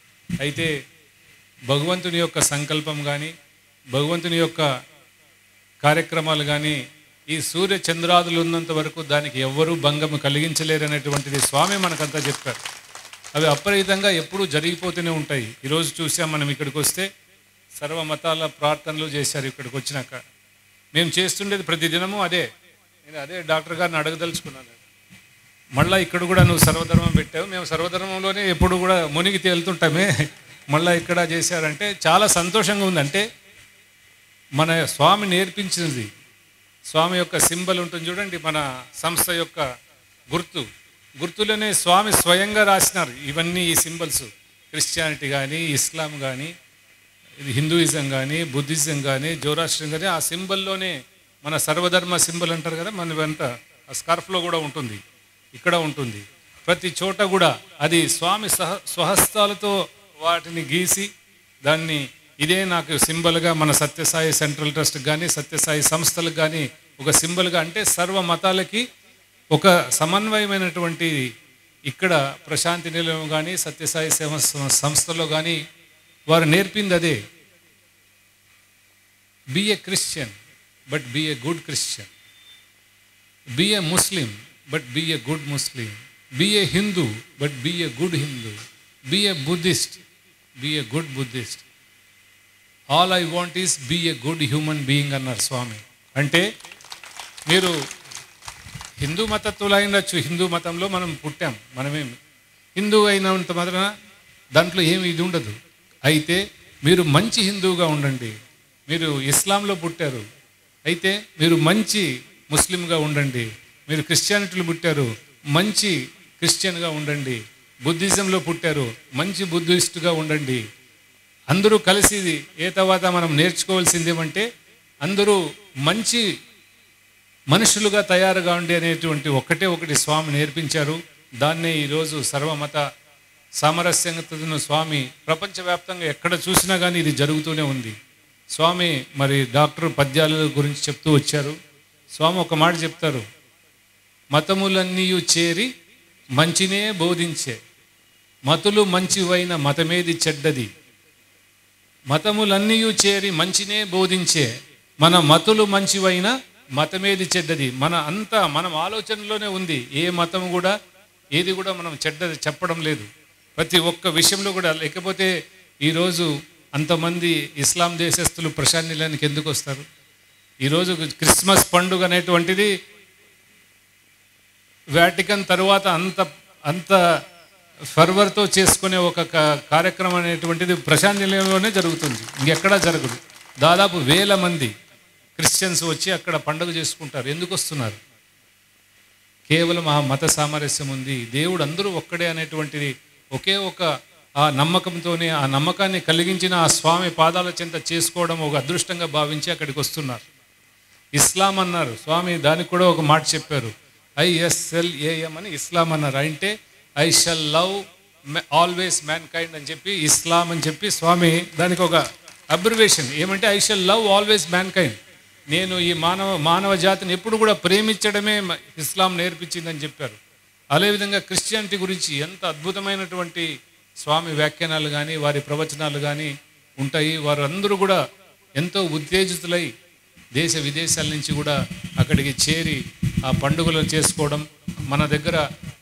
Speaker 10: అయితే భగవంతుని యొక్క సంకల్పం కానీ భగవంతుని యొక్క కార్యక్రమాలు కానీ ఈ సూర్య చంద్రాదులు ఉన్నంత వరకు దానికి ఎవ్వరూ భంగం కలిగించలేరనేటువంటిది స్వామి మనకంతా చెప్పారు అవి అపరితంగా ఎప్పుడూ జరిగిపోతూనే ఉంటాయి ఈరోజు చూసాం మనం ఇక్కడికి వస్తే సర్వ మతాల ప్రార్థనలు చేశారు ఇక్కడికి వచ్చినాక మేము చేస్తుండేది ప్రతి దినము అదే నేను అదే డాక్టర్ గారిని అడగదలుచుకున్నాను మళ్ళీ ఇక్కడ కూడా నువ్వు సర్వధర్మం పెట్టావు మేము సర్వధర్మంలోనే ఎప్పుడు కూడా మునిగి తేలుతుంటామే మళ్ళీ ఇక్కడ చేశారంటే చాలా సంతోషంగా ఉంది అంటే మన స్వామి నేర్పించినది స్వామి యొక్క సింబల్ ఉంటుంది చూడండి మన సంస్థ యొక్క గుర్తు గుర్తులోనే స్వామి స్వయంగా రాసినారు ఇవన్నీ ఈ సింబల్స్ క్రిస్టియానిటీ కానీ ఇస్లాం కానీ ఇది హిందూయిజం కానీ బుద్ధిజం కానీ జోరాష్ట్రం కానీ ఆ సింబల్లోనే మన సర్వధర్మ సింబల్ అంటారు కదా మన వెంట ఆ స్కార్ఫ్లో కూడా ఉంటుంది ఇక్కడ ఉంటుంది ప్రతి చోట కూడా అది స్వామి సహ స్వహస్తాలతో వాటిని గీసి దాన్ని ఇదే నాకు సింబల్గా మన సత్యసాయి సెంట్రల్ ట్రస్ట్ కానీ సత్యసాయి సంస్థలకు కానీ ఒక సింబల్గా అంటే సర్వ మతాలకి ఒక సమన్వయమైనటువంటి ఇక్కడ ప్రశాంతి నిలయం కానీ సత్యసాయి సేవ సంస్థలో కానీ వారు నేర్పింది అదే be a Christian but be a good Christian be a Muslim but be a good Muslim be a Hindu but be a good Hindu be a Buddhist be a good Buddhist all I want is be a good human being అన్నారు స్వామి అంటే మీరు హిందూ మతత్తులు అయినచ్చు హిందూ మతంలో మనం పుట్టాం మనమేమి హిందూ అయినంత మాత్రాన దాంట్లో ఏమి ఇది ఉండదు అయితే మీరు మంచి హిందువుగా ఉండండి మీరు ఇస్లాంలో పుట్టారు అయితే మీరు మంచి ముస్లింగా ఉండండి మీరు క్రిస్టియానిటీలు పుట్టారు మంచి క్రిస్టియన్గా ఉండండి బుద్ధిజంలో పుట్టారు మంచి బుద్ధిస్టుగా ఉండండి అందరూ కలిసి ఏ తర్వాత మనం నేర్చుకోవాల్సింది ఏమంటే అందరూ మంచి మనుషులుగా తయారుగా ఉండి అనేటువంటి ఒకటే ఒకటి స్వామి నేర్పించారు దాన్నే ఈరోజు సర్వమత సామరస్యతను స్వామి ప్రపంచవ్యాప్తంగా ఎక్కడ చూసినా కానీ ఇది జరుగుతూనే ఉంది స్వామి మరి డాక్టర్ పద్యాల గురించి చెప్తూ వచ్చారు స్వామి ఒక మాట చెప్తారు మతములన్నీ చేరి మంచినే బోధించే మతులు మంచివైన మతమేది చెడ్డది మతములన్నీ చేరి మంచినే బోధించే మన మతులు మంచివైన మతమేది చెడ్డది మన అంతా మనం ఆలోచనలోనే ఉంది ఏ మతం కూడా ఏది కూడా మనం చెడ్డది చెప్పడం లేదు ప్రతి ఒక్క విషయంలో కూడా లేకపోతే ఈరోజు అంతమంది ఇస్లాం దేశస్తులు ప్రశాంత్ నిలయానికి ఎందుకు వస్తారు ఈరోజు క్రిస్మస్ పండుగ అనేటువంటిది వాటికన్ తరువాత అంత అంత ఫర్వర్తో చేసుకునే ఒక క- కార్యక్రమం అనేటువంటిది ప్రశాంత్ నిలయంలోనే జరుగుతుంది ఇంకెక్కడా జరగదు దాదాపు వేల మంది క్రిస్టియన్స్ వచ్చి అక్కడ పండుగ చేసుకుంటారు ఎందుకు వస్తున్నారు కేవలం ఆ మత సామరస్యం ఉంది దేవుడు అందరూ ఒక్కడే అనేటువంటిది ఒకే ఒక ఆ నమ్మకంతోనే ఆ నమ్మకాన్ని కలిగించిన ఆ స్వామి పాదాల చెంత చేసుకోవడం ఒక అదృష్టంగా భావించి అక్కడికి వస్తున్నారు ఇస్లాం అన్నారు స్వామి దానికి కూడా ఒక మాట చెప్పారు ఐఎస్ఎల్ఏఎం అని ఇస్లాం అన్నారు అంటే I shall love always mankind అని చెప్పి ఇస్లాం అని చెప్పి స్వామి దానికి ఒక అబ్రివేషన్ ఏమంటే I shall love always mankind నేను ఈ మానవ మానవ జాతిని ఎప్పుడు కూడా ప్రేమించడమే మ- ఇస్లాం నేర్పించిందని చెప్పారు అదేవిధంగా క్రిస్టియానిటీ గురించి ఎంత అద్భుతమైనటువంటి స్వామి వ్యాఖ్యానాలు కానీ వారి ప్రవచనాలు కానీ ఉంటాయి వారు అందరూ కూడా ఎంతో ఉత్తేజితులై దేశ విదేశాల నుంచి కూడా అక్కడికి చేరి ఆ పండుగలు చేసుకోవడం మన దగ్గర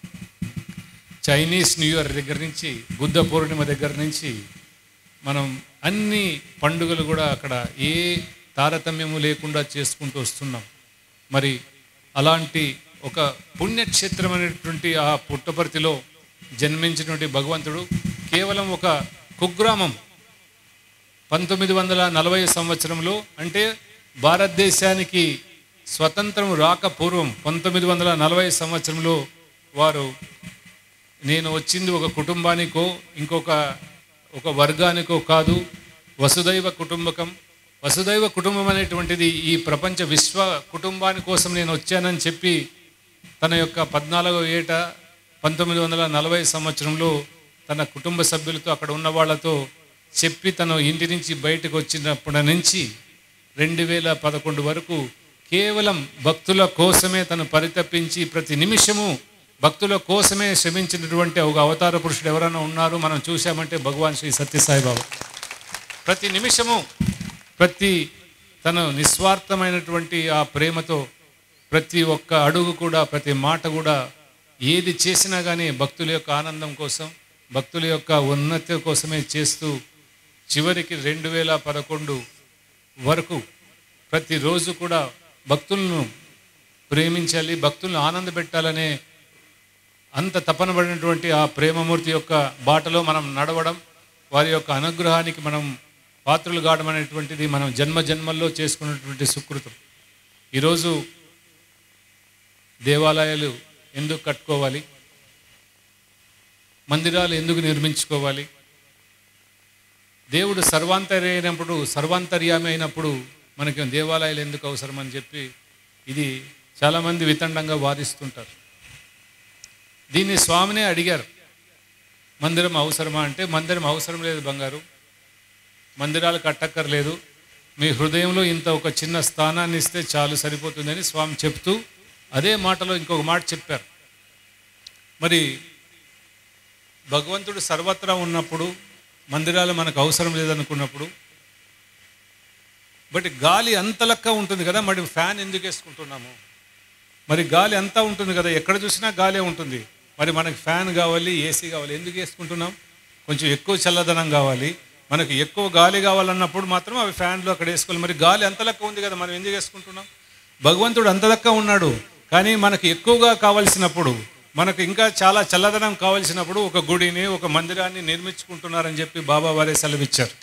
Speaker 10: చైనీస్ న్యూ ఇయర్ దగ్గర నుంచి బుద్ధ పూర్ణిమ దగ్గర నుంచి మనం అన్ని పండుగలు కూడా అక్కడ ఏ తారతమ్యము లేకుండా చేసుకుంటూ వస్తున్నాం మరి అలాంటి ఒక పుణ్యక్షేత్రమైనటువంటి ఆ పుట్టపర్తిలో జన్మించినటువంటి భగవంతుడు కేవలం ఒక కుగ్రామం పంతొమ్మిది వందల నలభై సంవత్సరంలో అంటే భారతదేశానికి స్వతంత్రం రాక పూర్వం పంతొమ్మిది వందల నలభై సంవత్సరంలో వారు నేను వచ్చింది ఒక కుటుంబానికో ఇంకొక ఒక వర్గానికో కాదు వసుదైవ కుటుంబకం వసుదైవ కుటుంబం అనేటువంటిది ఈ ప్రపంచ విశ్వ కుటుంబాని కోసం నేను వచ్చానని చెప్పి తన యొక్క పద్నాలుగో ఏట పంతొమ్మిది వందల నలభై సంవత్సరంలో తన కుటుంబ సభ్యులతో అక్కడ ఉన్న వాళ్ళతో చెప్పి తను ఇంటి నుంచి బయటకు వచ్చినప్పటి నుంచి రెండు వేల పదకొండు వరకు కేవలం భక్తుల కోసమే తను పరితపించి ప్రతి నిమిషము భక్తుల కోసమే శ్రమించినటువంటి ఒక అవతార పురుషుడు ఎవరైనా ఉన్నారు మనం చూశామంటే భగవాన్ శ్రీ సత్యసాయిబాబా ప్రతి నిమిషము ప్రతి తను నిస్వార్థమైనటువంటి ఆ ప్రేమతో ప్రతి ఒక్క అడుగు కూడా ప్రతి మాట కూడా ఏది చేసినా కానీ భక్తుల యొక్క ఆనందం కోసం భక్తుల యొక్క ఉన్నతి కోసమే చేస్తూ చివరికి రెండు వేల పదకొండు వరకు ప్రతిరోజు కూడా భక్తులను ప్రేమించాలి భక్తులను ఆనందపెట్టాలనే అంత తపన పడినటువంటి ఆ ప్రేమమూర్తి యొక్క బాటలో మనం నడవడం వారి యొక్క అనుగ్రహానికి మనం పాత్రలు కావడం అనేటువంటిది మనం జన్మ జన్మల్లో చేసుకున్నటువంటి సుకృతం ఈరోజు దేవాలయాలు ఎందుకు కట్టుకోవాలి మందిరాలు ఎందుకు నిర్మించుకోవాలి దేవుడు సర్వాంతర్య అయినప్పుడు సర్వాంతర్యామి అయినప్పుడు మనకి దేవాలయాలు ఎందుకు అవసరం అని చెప్పి ఇది చాలామంది వితండంగా వాదిస్తుంటారు దీన్ని స్వామినే అడిగారు మందిరం అవసరమా అంటే మందిరం అవసరం లేదు బంగారు మందిరాలు కట్టక్కర్లేదు మీ హృదయంలో ఇంత ఒక చిన్న స్థానాన్ని ఇస్తే చాలు సరిపోతుందని స్వామి చెప్తూ అదే మాటలో ఇంకొక మాట చెప్పారు మరి భగవంతుడు సర్వత్రా ఉన్నప్పుడు మందిరాలు మనకు అవసరం లేదనుకున్నప్పుడు బట్ గాలి అంతలక్క ఉంటుంది కదా మరి ఫ్యాన్ ఎందుకు వేసుకుంటున్నాము మరి గాలి అంతా ఉంటుంది కదా ఎక్కడ చూసినా గాలే ఉంటుంది మరి మనకి ఫ్యాన్ కావాలి ఏసీ కావాలి ఎందుకు వేసుకుంటున్నాం కొంచెం ఎక్కువ చల్లదనం కావాలి మనకు ఎక్కువ గాలి కావాలన్నప్పుడు మాత్రం అవి ఫ్యాన్లు అక్కడ వేసుకోవాలి మరి గాలి అంత లెక్క ఉంది కదా మనం ఎందుకు వేసుకుంటున్నాం భగవంతుడు అంత లెక్క ఉన్నాడు కానీ మనకు ఎక్కువగా కావలసినప్పుడు మనకు ఇంకా చాలా చల్లదనం కావలసినప్పుడు ఒక గుడిని ఒక మందిరాన్ని నిర్మించుకుంటున్నారని చెప్పి బాబా వారే సెలవిచ్చారు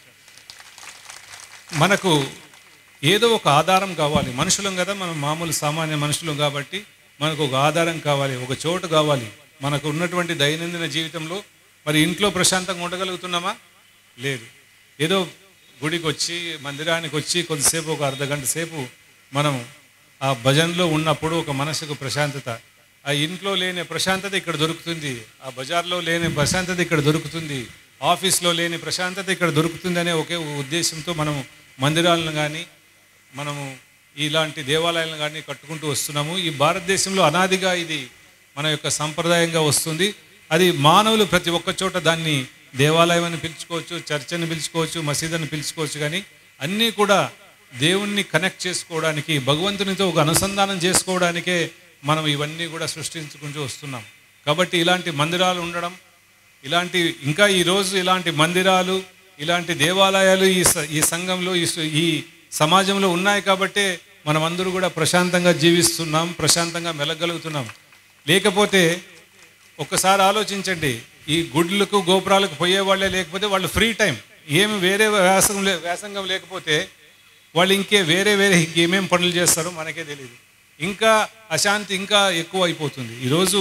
Speaker 10: మనకు ఏదో ఒక ఆధారం కావాలి మనుషులం కదా మనం మామూలు సామాన్య మనుషులం కాబట్టి మనకు ఒక ఆధారం కావాలి ఒక చోటు కావాలి మనకు ఉన్నటువంటి దైనందిన జీవితంలో మరి ఇంట్లో ప్రశాంతంగా ఉండగలుగుతున్నామా లేదు ఏదో గుడికి వచ్చి మందిరానికి వచ్చి కొద్దిసేపు ఒక అర్ధ గంట సేపు మనం ఆ భజనలో ఉన్నప్పుడు ఒక మనసుకు ప్రశాంతత ఆ ఇంట్లో లేని ప్రశాంతత ఇక్కడ దొరుకుతుంది ఆ బజార్లో లేని ప్రశాంతత ఇక్కడ దొరుకుతుంది ఆఫీస్లో లేని ప్రశాంతత ఇక్కడ దొరుకుతుంది అనే ఒకే ఉద్దేశంతో మనం మందిరాలను కానీ మనము ఇలాంటి దేవాలయాలను కానీ కట్టుకుంటూ వస్తున్నాము ఈ భారతదేశంలో అనాదిగా ఇది మన యొక్క సంప్రదాయంగా వస్తుంది అది మానవులు ప్రతి ఒక్క చోట దాన్ని దేవాలయం అని పిలుచుకోవచ్చు చర్చ్ అని పిలుచుకోవచ్చు మసీద్ అని పిలుచుకోవచ్చు కానీ అన్నీ కూడా దేవుణ్ణి కనెక్ట్ చేసుకోవడానికి భగవంతునితో ఒక అనుసంధానం చేసుకోవడానికే మనం ఇవన్నీ కూడా సృష్టించుకుంటూ వస్తున్నాం కాబట్టి ఇలాంటి మందిరాలు ఉండడం ఇలాంటి ఇంకా ఈరోజు ఇలాంటి మందిరాలు ఇలాంటి దేవాలయాలు ఈ స- ఈ సంఘంలో ఈ సు- ఈ సమాజంలో ఉన్నాయి కాబట్టే మనం అందరూ కూడా ప్రశాంతంగా జీవిస్తున్నాం ప్రశాంతంగా మెలగలుగుతున్నాం లేకపోతే ఒక్కసారి ఆలోచించండి ఈ గుడ్లకు గోపురాలకు పోయే వాళ్ళే లేకపోతే వాళ్ళు ఫ్రీ టైం ఏమి వేరే వ్యాసంగం లే వ్యాసంగం లేకపోతే వాళ్ళు ఇంకే వేరే వేరే ఇంకేమేం పనులు చేస్తారో మనకే తెలియదు ఇంకా అశాంతి ఇంకా ఎక్కువ అయిపోతుంది ఈరోజు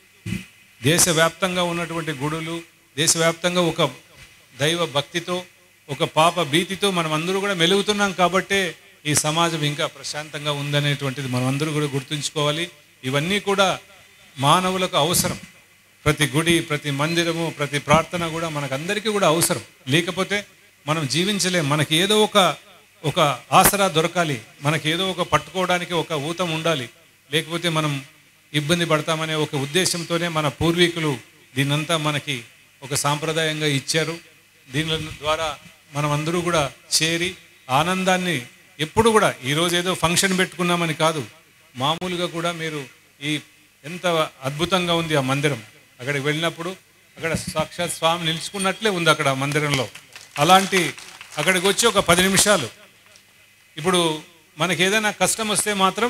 Speaker 10: దేశవ్యాప్తంగా ఉన్నటువంటి గుడులు దేశవ్యాప్తంగా ఒక దైవ భక్తితో ఒక పాప భీతితో మనం అందరూ కూడా మెలుగుతున్నాం కాబట్టే ఈ సమాజం ఇంకా ప్రశాంతంగా ఉందనేటువంటిది మనం అందరూ కూడా గుర్తుంచుకోవాలి ఇవన్నీ కూడా మానవులకు అవసరం ప్రతి గుడి ప్రతి మందిరము ప్రతి ప్రార్థన కూడా మనకందరికీ కూడా అవసరం లేకపోతే మనం జీవించలేం మనకి ఏదో ఒక ఒక ఆసరా దొరకాలి మనకి ఏదో ఒక పట్టుకోవడానికి ఒక ఊతం ఉండాలి లేకపోతే మనం ఇబ్బంది పడతామనే ఒక ఉద్దేశంతోనే మన పూర్వీకులు దీనంతా మనకి ఒక సాంప్రదాయంగా ఇచ్చారు దీని ద్వారా మనం అందరూ కూడా చేరి ఆనందాన్ని ఎప్పుడు కూడా ఈరోజు ఏదో ఫంక్షన్ పెట్టుకున్నామని కాదు మామూలుగా కూడా మీరు ఈ ఎంత అద్భుతంగా ఉంది ఆ మందిరం అక్కడికి వెళ్ళినప్పుడు అక్కడ సాక్షాత్ స్వామి నిలుచుకున్నట్లే ఉంది అక్కడ ఆ మందిరంలో అలాంటి అక్కడికి వచ్చి ఒక పది నిమిషాలు ఇప్పుడు మనకి ఏదైనా కష్టం వస్తే మాత్రం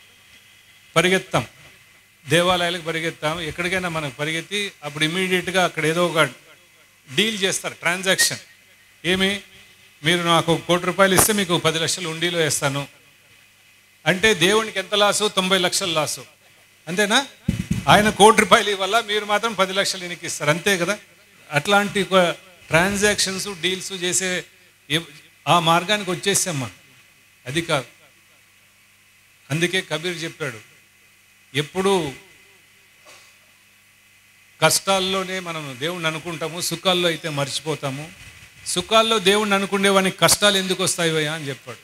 Speaker 10: పరిగెత్తాం దేవాలయాలకు పరిగెత్తాం ఎక్కడికైనా మనకు పరిగెత్తి అప్పుడు ఇమీడియట్గా అక్కడ ఏదో ఒక డీల్ చేస్తారు ట్రాన్సాక్షన్ ఏమి మీరు నాకు ఒక కోటి రూపాయలు ఇస్తే మీకు పది లక్షలు ఉండిలో వేస్తాను అంటే దేవునికి ఎంత లాసు తొంభై లక్షల లాసు అంతేనా ఆయన కోటి రూపాయలు ఇవ్వాల మీరు మాత్రం పది లక్షలు ఈయనకి ఇస్తారు అంతే కదా అట్లాంటి ట్రాన్సాక్షన్స్ డీల్స్ చేసే ఏ- ఆ మార్గానికి వచ్చేసామ్మా అది కాదు అందుకే కబీర్ చెప్పాడు ఎప్పుడు కష్టాల్లోనే మనం దేవుణ్ణి అనుకుంటాము సుఖాల్లో అయితే మర్చిపోతాము సుఖాల్లో దేవుణ్ణి అనుకునేవానికి కష్టాలు ఎందుకు వస్తాయి అని చెప్పాడు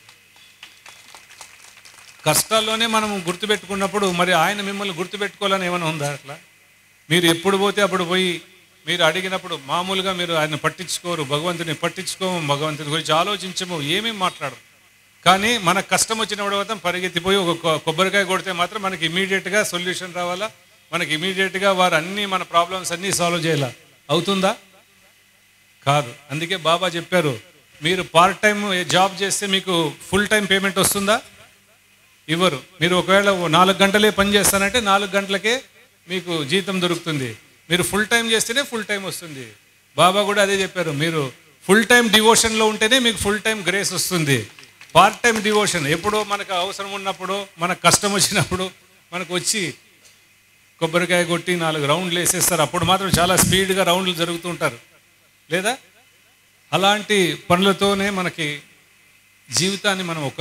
Speaker 10: కష్టాల్లోనే మనం గుర్తుపెట్టుకున్నప్పుడు మరి ఆయన మిమ్మల్ని గుర్తుపెట్టుకోవాలని ఏమైనా ఉందా అట్లా మీరు ఎప్పుడు పోతే అప్పుడు పోయి మీరు అడిగినప్పుడు మామూలుగా మీరు ఆయన పట్టించుకోరు భగవంతుని పట్టించుకోము భగవంతుని గురించి ఆలోచించము ఏమేమి మాట్లాడరు కానీ మనకు కష్టం వచ్చినప్పుడు మాత్రం పరిగెత్తిపోయి ఒక కొ- కొబ్బరికాయ కొడితే మాత్రం మనకి ఇమీడియట్గా సొల్యూషన్ రావాలా మనకి ఇమీడియట్గా వారు అన్ని మన ప్రాబ్లమ్స్ అన్నీ సాల్వ్ చేయాలా అవుతుందా కాదు అందుకే బాబా చెప్పారు మీరు పార్ట్ టైం జాబ్ చేస్తే మీకు ఫుల్ టైం పేమెంట్ వస్తుందా ఇవ్వరు మీరు ఒకవేళ ఓ నాలుగు గంటలే పని చేస్తానంటే నాలుగు గంటలకే మీకు జీతం దొరుకుతుంది మీరు ఫుల్ టైం చేస్తేనే ఫుల్ టైం వస్తుంది బాబా కూడా అదే చెప్పారు మీరు ఫుల్ టైం డివోషన్లో ఉంటేనే మీకు ఫుల్ టైం గ్రేస్ వస్తుంది పార్ట్ టైం డివోషన్ ఎప్పుడో మనకు అవసరం ఉన్నప్పుడు మనకు కష్టం వచ్చినప్పుడు మనకు వచ్చి కొబ్బరికాయ కొట్టి నాలుగు రౌండ్లు వేసేస్తారు అప్పుడు మాత్రం చాలా స్పీడ్గా రౌండ్లు జరుగుతూ ఉంటారు లేదా అలాంటి పనులతోనే మనకి జీవితాన్ని మనం ఒక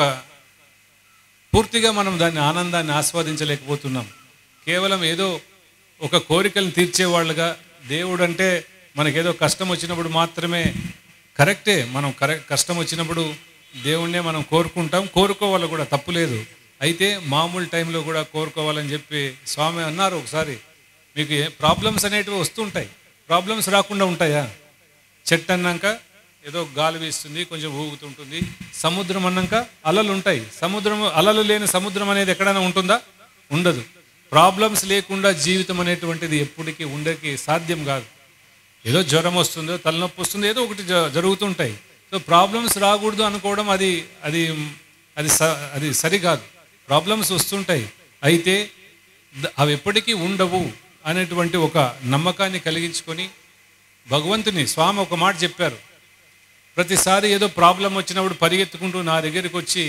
Speaker 10: పూర్తిగా మనం దాన్ని ఆనందాన్ని ఆస్వాదించలేకపోతున్నాం కేవలం ఏదో ఒక కోరికలను తీర్చేవాళ్ళుగా దేవుడు అంటే మనకేదో కష్టం వచ్చినప్పుడు మాత్రమే కరెక్టే మనం కరెక్ట్ కష్టం వచ్చినప్పుడు దేవుణ్ణే మనం కోరుకుంటాం కోరుకోవాలి కూడా తప్పులేదు అయితే మామూలు టైంలో కూడా కోరుకోవాలని చెప్పి స్వామి అన్నారు ఒకసారి మీకు ఏ ప్రాబ్లమ్స్ అనేటివి వస్తుంటాయి ప్రాబ్లమ్స్ రాకుండా ఉంటాయా చెట్టు అన్నాక ఏదో గాలి వీస్తుంది కొంచెం ఊగుతుంటుంది సముద్రం అన్నాక అలలు ఉంటాయి సముద్రం అలలు లేని సముద్రం అనేది ఎక్కడైనా ఉంటుందా ఉండదు ప్రాబ్లమ్స్ లేకుండా జీవితం అనేటువంటిది ఎప్పటికీ ఉండకి సాధ్యం కాదు ఏదో జ్వరం వస్తుందో తలనొప్పి వస్తుందో ఏదో ఒకటి జ- జరుగుతుంటాయి సో ప్రాబ్లమ్స్ రాకూడదు అనుకోవడం అది అది అది స- అది సరికాదు ప్రాబ్లమ్స్ వస్తుంటాయి అయితే ద- అవి ఎప్పటికీ ఉండవు అనేటువంటి ఒక నమ్మకాన్ని కలిగించుకొని భగవంతుని స్వామి ఒక మాట చెప్పారు ప్రతిసారి ఏదో ప్రాబ్లం వచ్చినప్పుడు పరిగెత్తుకుంటూ నా దగ్గరికి వచ్చి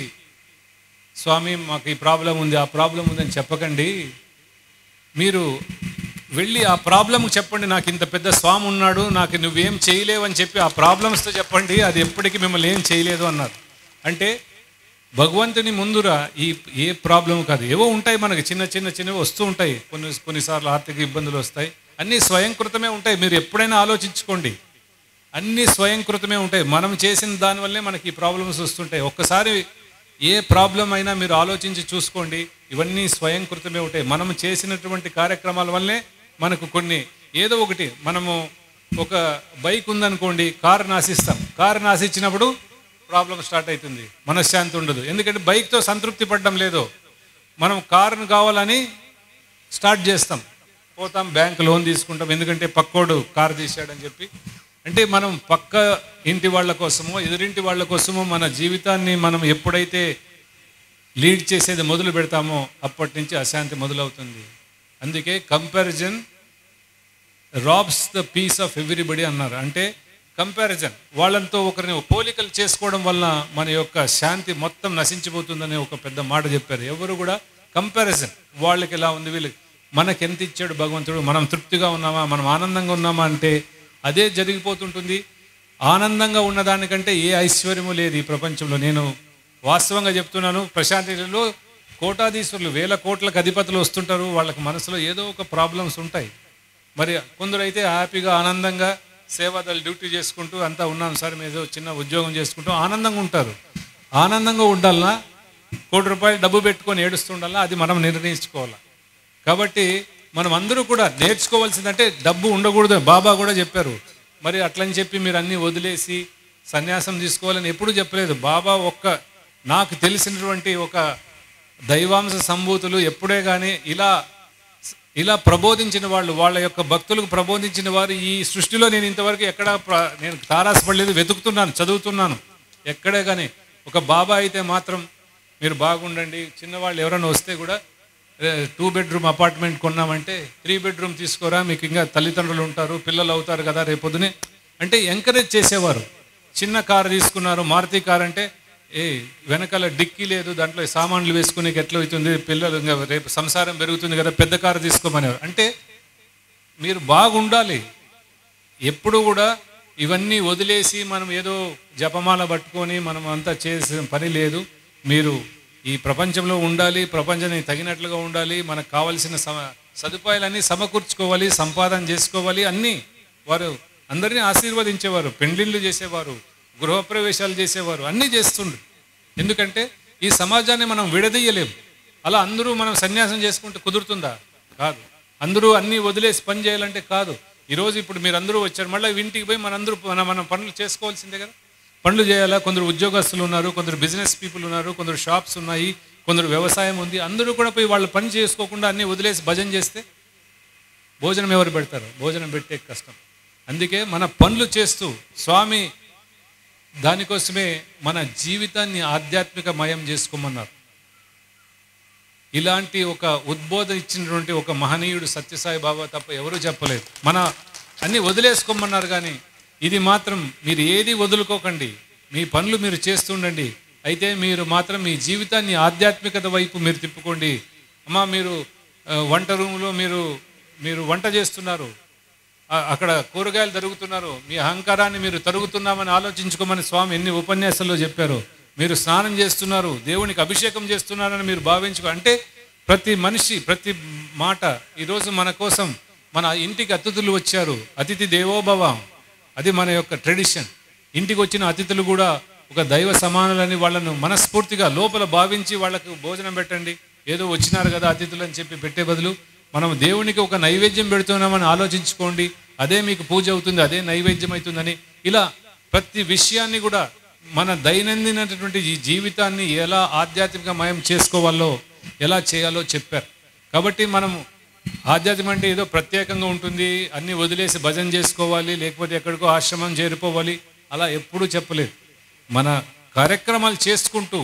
Speaker 10: స్వామి మాకు ఈ ప్రాబ్లం ఉంది ఆ ప్రాబ్లం ఉంది అని చెప్పకండి మీరు వెళ్ళి ఆ ప్రాబ్లం చెప్పండి నాకు ఇంత పెద్ద స్వామి ఉన్నాడు నాకు నువ్వేం చేయలేవని చెప్పి ఆ ప్రాబ్లమ్స్తో చెప్పండి అది ఎప్పటికీ మిమ్మల్ని ఏం చేయలేదు అన్నారు అంటే భగవంతుని ముందురా ఈ ఏ ప్రాబ్లం కాదు ఏవో ఉంటాయి మనకి చిన్న చిన్న చిన్నవి వస్తూ ఉంటాయి కొన్ని కొన్నిసార్లు ఆర్థిక ఇబ్బందులు వస్తాయి అన్నీ స్వయంకృతమే ఉంటాయి మీరు ఎప్పుడైనా ఆలోచించుకోండి అన్నీ స్వయంకృతమే ఉంటాయి మనం చేసిన దానివల్లే మనకి ఈ ప్రాబ్లమ్స్ వస్తుంటాయి ఒక్కసారి ఏ ప్రాబ్లం అయినా మీరు ఆలోచించి చూసుకోండి ఇవన్నీ స్వయంకృతమే ఉంటాయి మనం చేసినటువంటి కార్యక్రమాల వల్లే మనకు కొన్ని ఏదో ఒకటి మనము ఒక బైక్ ఉందనుకోండి కారు నాశిస్తాం కారు నాశించినప్పుడు ప్రాబ్లం స్టార్ట్ అవుతుంది మనశ్శాంతి ఉండదు ఎందుకంటే బైక్తో సంతృప్తి పడడం లేదు మనం కారును కావాలని స్టార్ట్ చేస్తాం పోతాం బ్యాంక్ లోన్ తీసుకుంటాం ఎందుకంటే పక్కోడు కారు తీసాడని చెప్పి అంటే మనం పక్క ఇంటి వాళ్ళ కోసమో ఎదురింటి వాళ్ళ కోసమో మన జీవితాన్ని మనం ఎప్పుడైతే లీడ్ చేసేది మొదలు పెడతామో అప్పటి నుంచి అశాంతి మొదలవుతుంది అందుకే comparison robs the peace of everybody అన్నారు అంటే కంపారిజన్ వాళ్ళతో ఒకరిని పోలికలు చేసుకోవడం వల్ల మన యొక్క శాంతి మొత్తం నశించిపోతుందనే ఒక పెద్ద మాట చెప్పారు ఎవరు కూడా కంపారిజన్ వాళ్ళకి ఎలా ఉంది వీళ్ళకి మనకి ఎంత ఇచ్చాడు భగవంతుడు మనం తృప్తిగా ఉన్నామా మనం ఆనందంగా ఉన్నామా అంటే అదే జరిగిపోతుంటుంది ఆనందంగా ఉన్నదానికంటే ఏ ఐశ్వర్యము లేదు ఈ ప్రపంచంలో నేను వాస్తవంగా చెప్తున్నాను ప్రశాంతిలో కోటాధీశ్వరులు వేల కోట్లకు అధిపతులు వస్తుంటారు వాళ్ళకి మనసులో ఏదో ఒక ప్రాబ్లమ్స్ ఉంటాయి మరి కొందరైతే హ్యాపీగా ఆనందంగా సేవాదాలు డ్యూటీ చేసుకుంటూ అంతా ఉన్నాం సార్ ఏదో చిన్న ఉద్యోగం చేసుకుంటూ ఆనందంగా ఉంటారు ఆనందంగా ఉండాలన్నా కోటి రూపాయలు డబ్బు పెట్టుకొని ఏడుస్తుండాలా అది మనం నిర్ణయించుకోవాలి కాబట్టి మనం అందరూ కూడా నేర్చుకోవాల్సిందంటే డబ్బు ఉండకూడదు బాబా కూడా చెప్పారు మరి అట్లని చెప్పి మీరు అన్నీ వదిలేసి సన్యాసం తీసుకోవాలని ఎప్పుడూ చెప్పలేదు బాబా ఒక్క నాకు తెలిసినటువంటి ఒక దైవాంశ సంభూతులు ఎప్పుడే కానీ ఇలా ఇలా ప్రబోధించిన వాళ్ళు వాళ్ళ యొక్క భక్తులకు ప్రబోధించిన వారు ఈ సృష్టిలో నేను ఇంతవరకు ఎక్కడ ప్ర- నేను తారాసపడలేదు వెతుకుతున్నాను చదువుతున్నాను ఎక్కడే కానీ ఒక బాబా అయితే మాత్రం మీరు బాగుండండి చిన్నవాళ్ళు ఎవరైనా వస్తే కూడా టూ బెడ్రూమ్ అపార్ట్మెంట్ కొన్నామంటే త్రీ బెడ్రూమ్ తీసుకోరా మీకు ఇంకా తల్లిదండ్రులు ఉంటారు పిల్లలు అవుతారు కదా రేపొద్దునే అంటే ఎంకరేజ్ చేసేవారు చిన్న కారు తీసుకున్నారు మారుతి కార్ అంటే ఏ వెనకాల డిక్కీ లేదు దాంట్లో సామాన్లు వేసుకునేకి ఎట్లా అవుతుంది పిల్లలు ఇంకా రేపు సంసారం పెరుగుతుంది కదా పెద్ద కారు తీసుకోమనేవారు అంటే మీరు బాగుండాలి ఎప్పుడు కూడా ఇవన్నీ వదిలేసి మనం ఏదో జపమాల పట్టుకొని మనం అంతా చేసిన పని లేదు మీరు ఈ ప్రపంచంలో ఉండాలి ప్రపంచానికి తగినట్లుగా ఉండాలి మనకు కావలసిన సమ సదుపాయాలన్నీ సమకూర్చుకోవాలి సంపాదన చేసుకోవాలి అన్నీ వారు అందరినీ ఆశీర్వదించేవారు పెండ్లిళ్ళు చేసేవారు గృహప్రవేశాలు చేసేవారు అన్నీ చేస్తుండ్రు ఎందుకంటే ఈ సమాజాన్ని మనం విడదీయలేము అలా అందరూ మనం సన్యాసం చేసుకుంటే కుదురుతుందా కాదు అందరూ అన్నీ వదిలేసి పని చేయాలంటే కాదు ఈరోజు ఇప్పుడు మీరు అందరూ వచ్చారు మళ్ళీ ఇంటికి పోయి మనందరూ మన మన పనులు చేసుకోవాల్సిందే కదా పనులు చేయాలా కొందరు ఉద్యోగస్తులు ఉన్నారు కొందరు బిజినెస్ పీపుల్ ఉన్నారు కొందరు షాప్స్ ఉన్నాయి కొందరు వ్యవసాయం ఉంది అందరూ కూడా పోయి వాళ్ళు పని చేసుకోకుండా అన్నీ వదిలేసి భజన చేస్తే భోజనం ఎవరు పెడతారు భోజనం పెట్టే కష్టం అందుకే మన పనులు చేస్తూ స్వామి దానికోసమే మన జీవితాన్ని ఆధ్యాత్మికమయం చేసుకోమన్నారు ఇలాంటి ఒక ఉద్బోధన ఇచ్చినటువంటి ఒక మహనీయుడు సత్యసాయి బాబా తప్ప ఎవరూ చెప్పలేదు మన అన్ని వదిలేసుకోమన్నారు కానీ ఇది మాత్రం మీరు ఏది వదులుకోకండి మీ పనులు మీరు చేస్తుండండి అయితే మీరు మాత్రం మీ జీవితాన్ని ఆధ్యాత్మికత వైపు మీరు తిప్పుకోండి అమ్మా మీరు ఆ, వంట రూములో మీరు మీరు వంట చేస్తున్నారు ఆ- అక్కడ కూరగాయలు తరుగుతున్నారు మీ అహంకారాన్ని మీరు తరుగుతున్నామని ఆలోచించుకోమని స్వామి ఎన్ని ఉపన్యాసాల్లో చెప్పారు మీరు స్నానం చేస్తున్నారు దేవునికి అభిషేకం చేస్తున్నారని మీరు భావించుకో అంటే ప్రతి మనిషి ప్రతి మాట ఈరోజు మన కోసం మన ఇంటికి అతిథులు వచ్చారు అతిథి దేవోభవ అది మన యొక్క ట్రెడిషన్ ఇంటికి వచ్చిన అతిథులు కూడా ఒక దైవ సమానులని వాళ్ళను మనస్ఫూర్తిగా లోపల భావించి వాళ్ళకు భోజనం పెట్టండి ఏదో వచ్చినారు కదా అతిథులు అని చెప్పి పెట్టే బదులు మనం దేవునికి ఒక నైవేద్యం పెడుతున్నామని ఆలోచించుకోండి అదే మీకు పూజ అవుతుంది అదే నైవేద్యం అవుతుందని ఇలా ప్రతి విషయాన్ని కూడా మన దైనందినటువంటి ఈ జీవితాన్ని ఎలా ఆధ్యాత్మికమయం చేసుకోవాలో ఎలా చేయాలో చెప్పారు కాబట్టి మనము ఆధ్యాత్మికం అంటే ఏదో ప్రత్యేకంగా ఉంటుంది అన్ని వదిలేసి భజన చేసుకోవాలి లేకపోతే ఎక్కడికో ఆశ్రమం చేరిపోవాలి అలా ఎప్పుడూ చెప్పలేదు మన కార్యక్రమాలు చేసుకుంటూ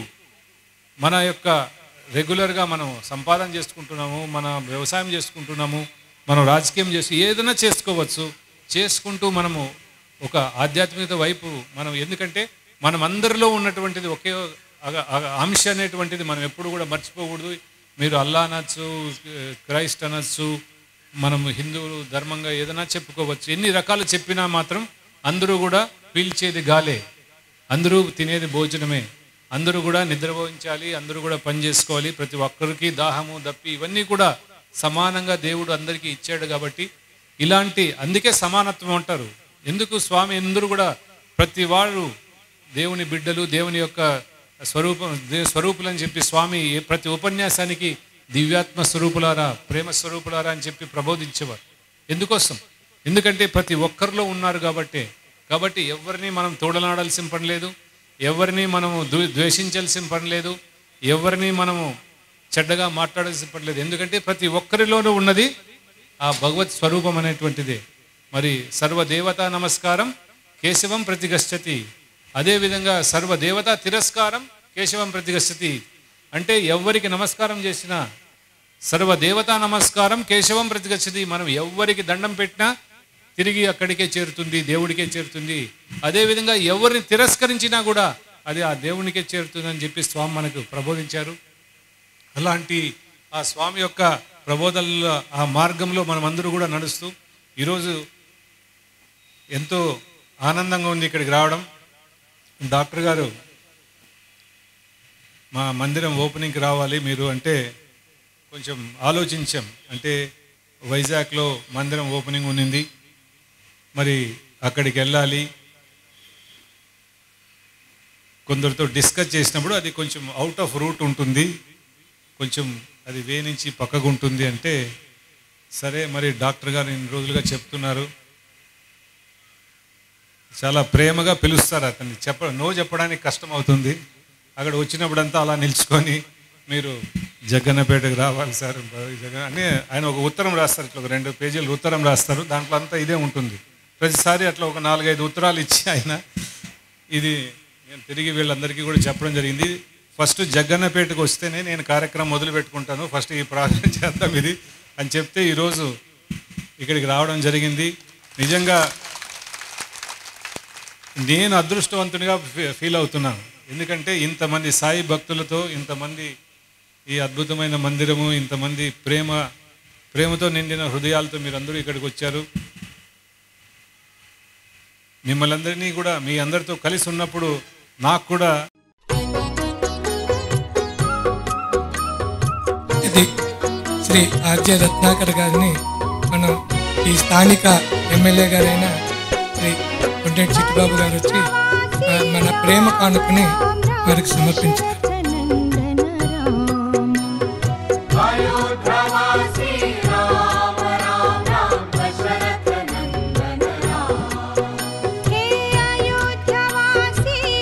Speaker 10: మన యొక్క రెగ్యులర్గా మనం సంపాదన చేసుకుంటున్నాము మన వ్యవసాయం చేసుకుంటున్నాము మనం రాజకీయం చేసి ఏదైనా చేసుకోవచ్చు చేసుకుంటూ మనము ఒక ఆధ్యాత్మికత వైపు మనం ఎందుకంటే మనం అందరిలో ఉన్నటువంటిది ఒకే అగ- అగ- అంశ అనేటువంటిది మనం ఎప్పుడు కూడా మర్చిపోకూడదు మీరు అల్లా అనొచ్చు క్రైస్ట్ అనొచ్చు మనం హిందువులు ధర్మంగా ఏదైనా చెప్పుకోవచ్చు ఎన్ని రకాలు చెప్పినా మాత్రం అందరూ కూడా పీల్చేది గాలే అందరూ తినేది భోజనమే అందరూ కూడా నిద్రపోయించాలి అందరూ కూడా పని చేసుకోవాలి ప్రతి ఒక్కరికి దాహము దప్పి ఇవన్నీ కూడా సమానంగా దేవుడు అందరికీ ఇచ్చాడు కాబట్టి ఇలాంటి అందుకే సమానత్వం అంటారు ఎందుకు స్వామి అందరూ కూడా ప్రతి వారు దేవుని బిడ్డలు దేవుని యొక్క స్వరూపం దే- స్వరూపులని చెప్పి స్వామి ఏ- ప్రతి ఉపన్యాసానికి దివ్యాత్మ స్వరూపులారా ప్రేమ స్వరూపులారా అని చెప్పి ప్రబోధించేవారు ఎందుకోసం ఎందుకంటే ప్రతి ఒక్కరిలో ఉన్నారు కాబట్టి కాబట్టి ఎవరిని మనం తోడనాడాల్సిన పని లేదు ఎవరిని మనము ద్వే- ద్వేషించాల్సిన పని లేదు ఎవరిని మనము చెడ్డగా మాట్లాడాల్సిన పని లేదు ఎందుకంటే ప్రతి ఒక్కరిలోనూ ఉన్నది ఆ భగవత్ స్వరూపం అనేటువంటిదే మరి సర్వదేవతా నమస్కారం కేశవం ప్రతిగచ్చతి అదేవిధంగా సర్వదేవతా తిరస్కారం కేశవం ప్రతిగచ్చతి అంటే ఎవరికి నమస్కారం చేసినా సర్వదేవతా నమస్కారం కేశవం ప్రతిగచ్చతి మనం ఎవరికి దండం పెట్టినా తిరిగి అక్కడికే చేరుతుంది దేవుడికే చేరుతుంది అదేవిధంగా ఎవరిని తిరస్కరించినా కూడా అది ఆ దేవునికే చేరుతుంది అని చెప్పి స్వామి మనకు ప్రబోధించారు అలాంటి ఆ స్వామి యొక్క ప్రబోధనలో ఆ మార్గంలో మనం అందరూ కూడా నడుస్తూ ఈరోజు ఎంతో ఆనందంగా ఉంది ఇక్కడికి రావడం డాక్టర్ గారు మా మందిరం ఓపెనింగ్కి రావాలి మీరు అంటే కొంచెం ఆలోచించాం అంటే వైజాగ్లో మందిరం ఓపెనింగ్ ఉన్నింది మరి అక్కడికి వెళ్ళాలి కొందరితో డిస్కస్ చేసినప్పుడు అది కొంచెం అవుట్ ఆఫ్ రూట్ ఉంటుంది కొంచెం అది వే నుంచి పక్కకు ఉంటుంది అంటే సరే మరి డాక్టర్ గారు ఇన్ని రోజులుగా చెప్తున్నారు చాలా ప్రేమగా పిలుస్తారు అతన్ని చెప్ప నో చెప్పడానికి కష్టం అవుతుంది అక్కడ వచ్చినప్పుడంతా అలా నిల్చుకొని మీరు జగ్గన్నపేటకు రావాలి సార్ జగన్ అని ఆయన ఒక ఉత్తరం రాస్తారు ఇట్లా ఒక రెండు పేజీలు ఉత్తరం రాస్తారు దాంట్లో అంతా ఇదే ఉంటుంది ప్రతిసారి అట్లా ఒక నాలుగైదు ఉత్తరాలు ఇచ్చి ఆయన ఇది నేను తిరిగి వీళ్ళందరికీ కూడా చెప్పడం జరిగింది ఫస్ట్ జగ్గన్నపేటకు వస్తేనే నేను కార్యక్రమం మొదలు పెట్టుకుంటాను ఫస్ట్ ఈ ప్రార్థన చేద్దాం ఇది అని చెప్తే ఈరోజు ఇక్కడికి రావడం జరిగింది నిజంగా నేను అదృష్టవంతునిగా ఫీ- ఫీల్ అవుతున్నాను ఎందుకంటే ఇంతమంది సాయి భక్తులతో ఇంతమంది ఈ అద్భుతమైన మందిరము ఇంతమంది ప్రేమ ప్రేమతో నిండిన హృదయాలతో మీరందరూ ఇక్కడికి వచ్చారు మిమ్మల్ని అందరినీ కూడా మీ అందరితో కలిసి ఉన్నప్పుడు నాకు కూడా
Speaker 6: ఇది శ్రీ ఆర్జే రత్నాకర్ గారిని మనం ఈ స్థానిక ఎమ్మెల్యే గారైన శ్రీ కొండేటి చిట్టిబాబు గారు వచ్చి ఆ, మన ప్రేమ కానుకని వారికి సమర్పించారు
Speaker 4: हे अयोध्यावासी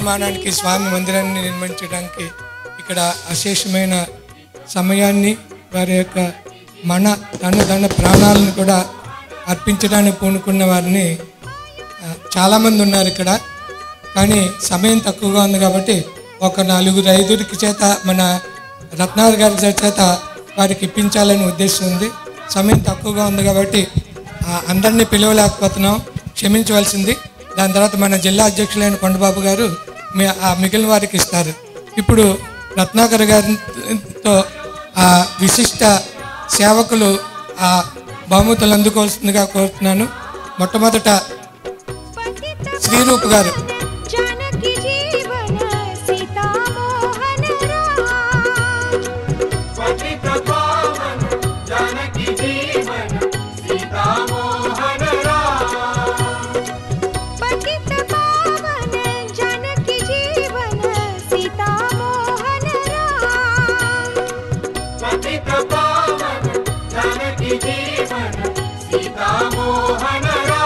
Speaker 6: నిర్మాణానికి స్వామి మందిరాన్ని నిర్మించడానికి ఇక్కడ అశేషమైన సమయాన్ని వారి యొక్క మన తన తన ప్రాణాలను కూడా అర్పించడానికి పూనుకున్న వారిని ఆ, చాలామంది ఉన్నారు ఇక్కడ కానీ సమయం తక్కువగా ఉంది కాబట్టి ఒక నలుగురు ఐదుగురికి చేత మన రత్నార్ గారి చేత వారికి ఇప్పించాలని ఉద్దేశం ఉంది సమయం తక్కువగా ఉంది కాబట్టి ఆ, అందరినీ పిలవలేకపోతున్నాం క్షమించవలసింది దాని తర్వాత మన జిల్లా అధ్యక్షులైన కొండబాబు గారు మీ ఆ మిగిలిన వారికి ఇస్తారు ఇప్పుడు రత్నాకర్ గారితో ఆ విశిష్ట సేవకులు ఆ బహుమతులు అందుకోవాల్సిందిగా కోరుతున్నాను మొట్టమొదట శ్రీరూప్ గారు
Speaker 4: जानकी जीवन सीता मोहन राम
Speaker 1: पतित पावन जानकी जीवन सीता मोहन राम
Speaker 4: पतित पावन जानकी जीवन सीता मोहन राम
Speaker 1: पतित पावन जानकी जीवन सीता मोहन राम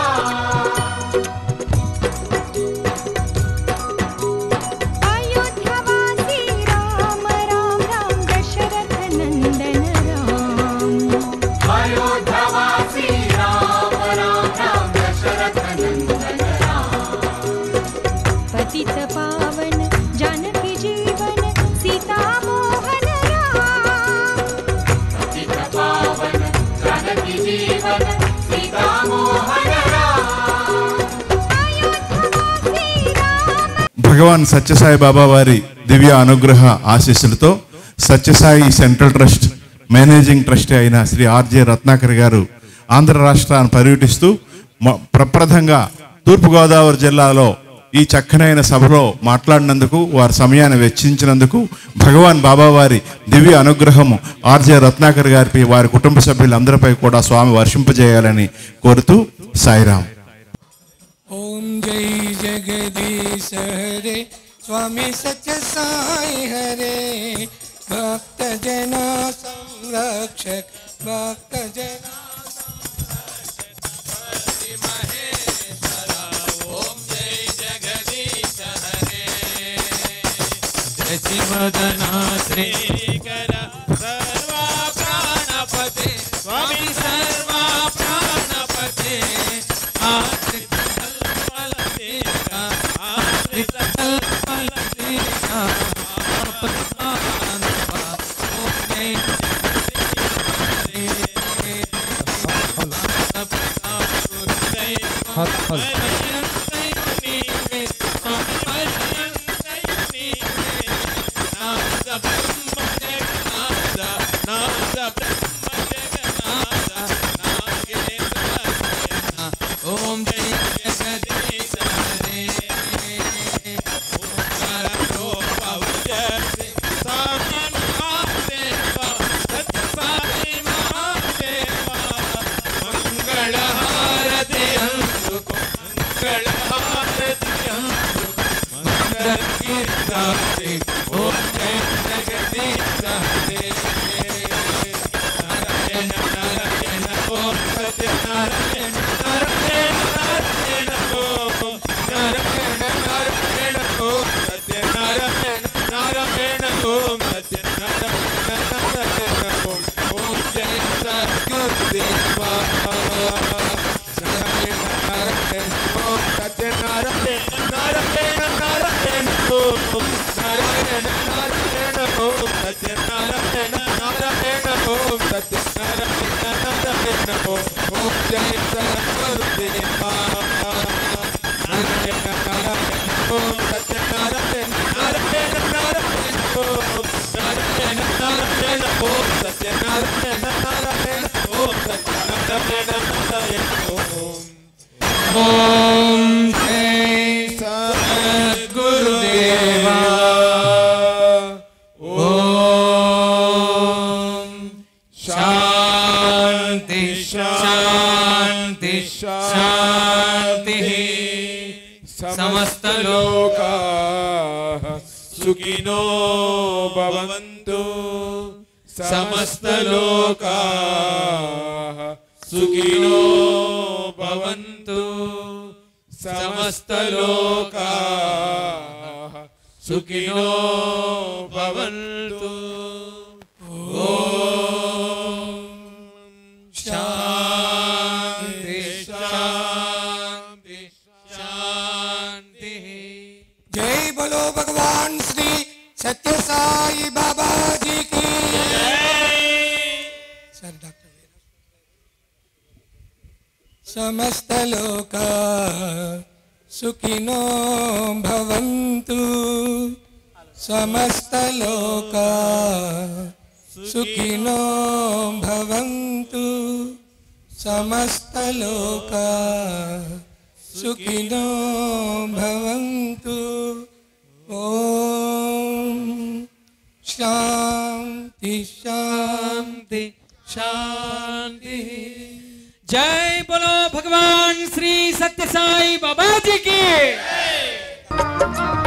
Speaker 4: अयोध्यावासी राम राम राम दशरथ नंदन राम
Speaker 1: अयोध्यावासी राम राम राम दशरथ नंदन राम
Speaker 4: पतित पावन जानकी जीवन सीता मोहन राम
Speaker 1: पतित पावन जानकी जीवन सीता मोहन राम
Speaker 4: अयोध्यावासी राम
Speaker 9: భగవాన్ సత్యసాయి బాబా వారి దివ్య అనుగ్రహ ఆశీస్సులతో Sathya Sai central trust managing trustee అయిన శ్రీ ఆర్జే రత్నాకర్ గారు ఆంధ్ర రాష్ట్రాన్ని పర్యటిస్తూ మొ- ప్రప్రథంగా తూర్పుగోదావరి జిల్లాలో ఈ చక్కనైన సభలో మాట్లాడినందుకు వారి సమయాన్ని వెచ్చించినందుకు భగవాన్ బాబా వారి దివ్య అనుగ్రహము ఆర్జే రత్నాకర్ గారిపై వారి కుటుంబ సభ్యులందరిపై కూడా స్వామి వర్షింపజేయాలని కోరుతూ సాయిరాం
Speaker 6: ओम जय जगदीश हरे स्वामी सत्य साई हरे भक्त जना संरक्षक भक्त जना
Speaker 2: శశివదనా శ్రీకర సర్వా ప్రాణపతే స్వామి సర్వా ప్రాణపతే ఆశ్రిత కల్పలతేక ఆశ్రిత కల్పలతేక ఆపత్కాంత ఓకే ఓం జయ జగదీశ హరే ఓంకారో పౌజసి సామన్ మహాదేవ సత్యసాయి మహాదేవ మంగళహారతి అందుకో మంగళహారతి అందుకో మంగళకీర్తాసి ఓం జయ జగదీశ హరే నారాయణ నారాయణ ఓం సత్యనారాయణ నారాయణ నారాయణ ఓం నారాయణ నారాయణ ఓం సత్యనారాయణ నారాయణ ఓం సత్యనారాయణ నారాయణ ఓం ఓం జయ సద్గురుదేవా నారాయణ నారాయణ ఓం సత్యనారాయణ నారాయణ నారాయణ ఓం నారాయణ నారాయణ ఓం సత్యనారాయణ నారాయణ ఓం సత్యనారాయణ నారాయణ ఓం ఓం జయ సద్గురుదేవా నారాయణ నారాయణ ఓం సత్యనారాయణ నారాయణ నారాయణ ఓం నారాయణ నారాయణ ఓం సత్యనారాయణ నారాయణ ఓం సత్యనారాయణ నారాయణ ఓం ఓం జయ సద్గురుదేవా ఓం శాంతి శాంతి శాంతి సమస్తలోకా సుఖినో భవంతు సమస్తలోకా సుఖినో భవంతు సమస్తలోకా
Speaker 1: సుఖినో భవంతు శాంతి శాంతి శాంతి
Speaker 6: जय बोलो भगवान श्री सत्य साई बाबा जी की सर डॉक्टर समस्त लोक सुखिनो भवन्तु समस्त लोक सुखिनो भवन्तु समस्त लोक सुखिनो भवन्तु ॐ शान्ति शान्ति
Speaker 1: शांति जय बोलो भगवान श्री सत्य साई बाबा जी की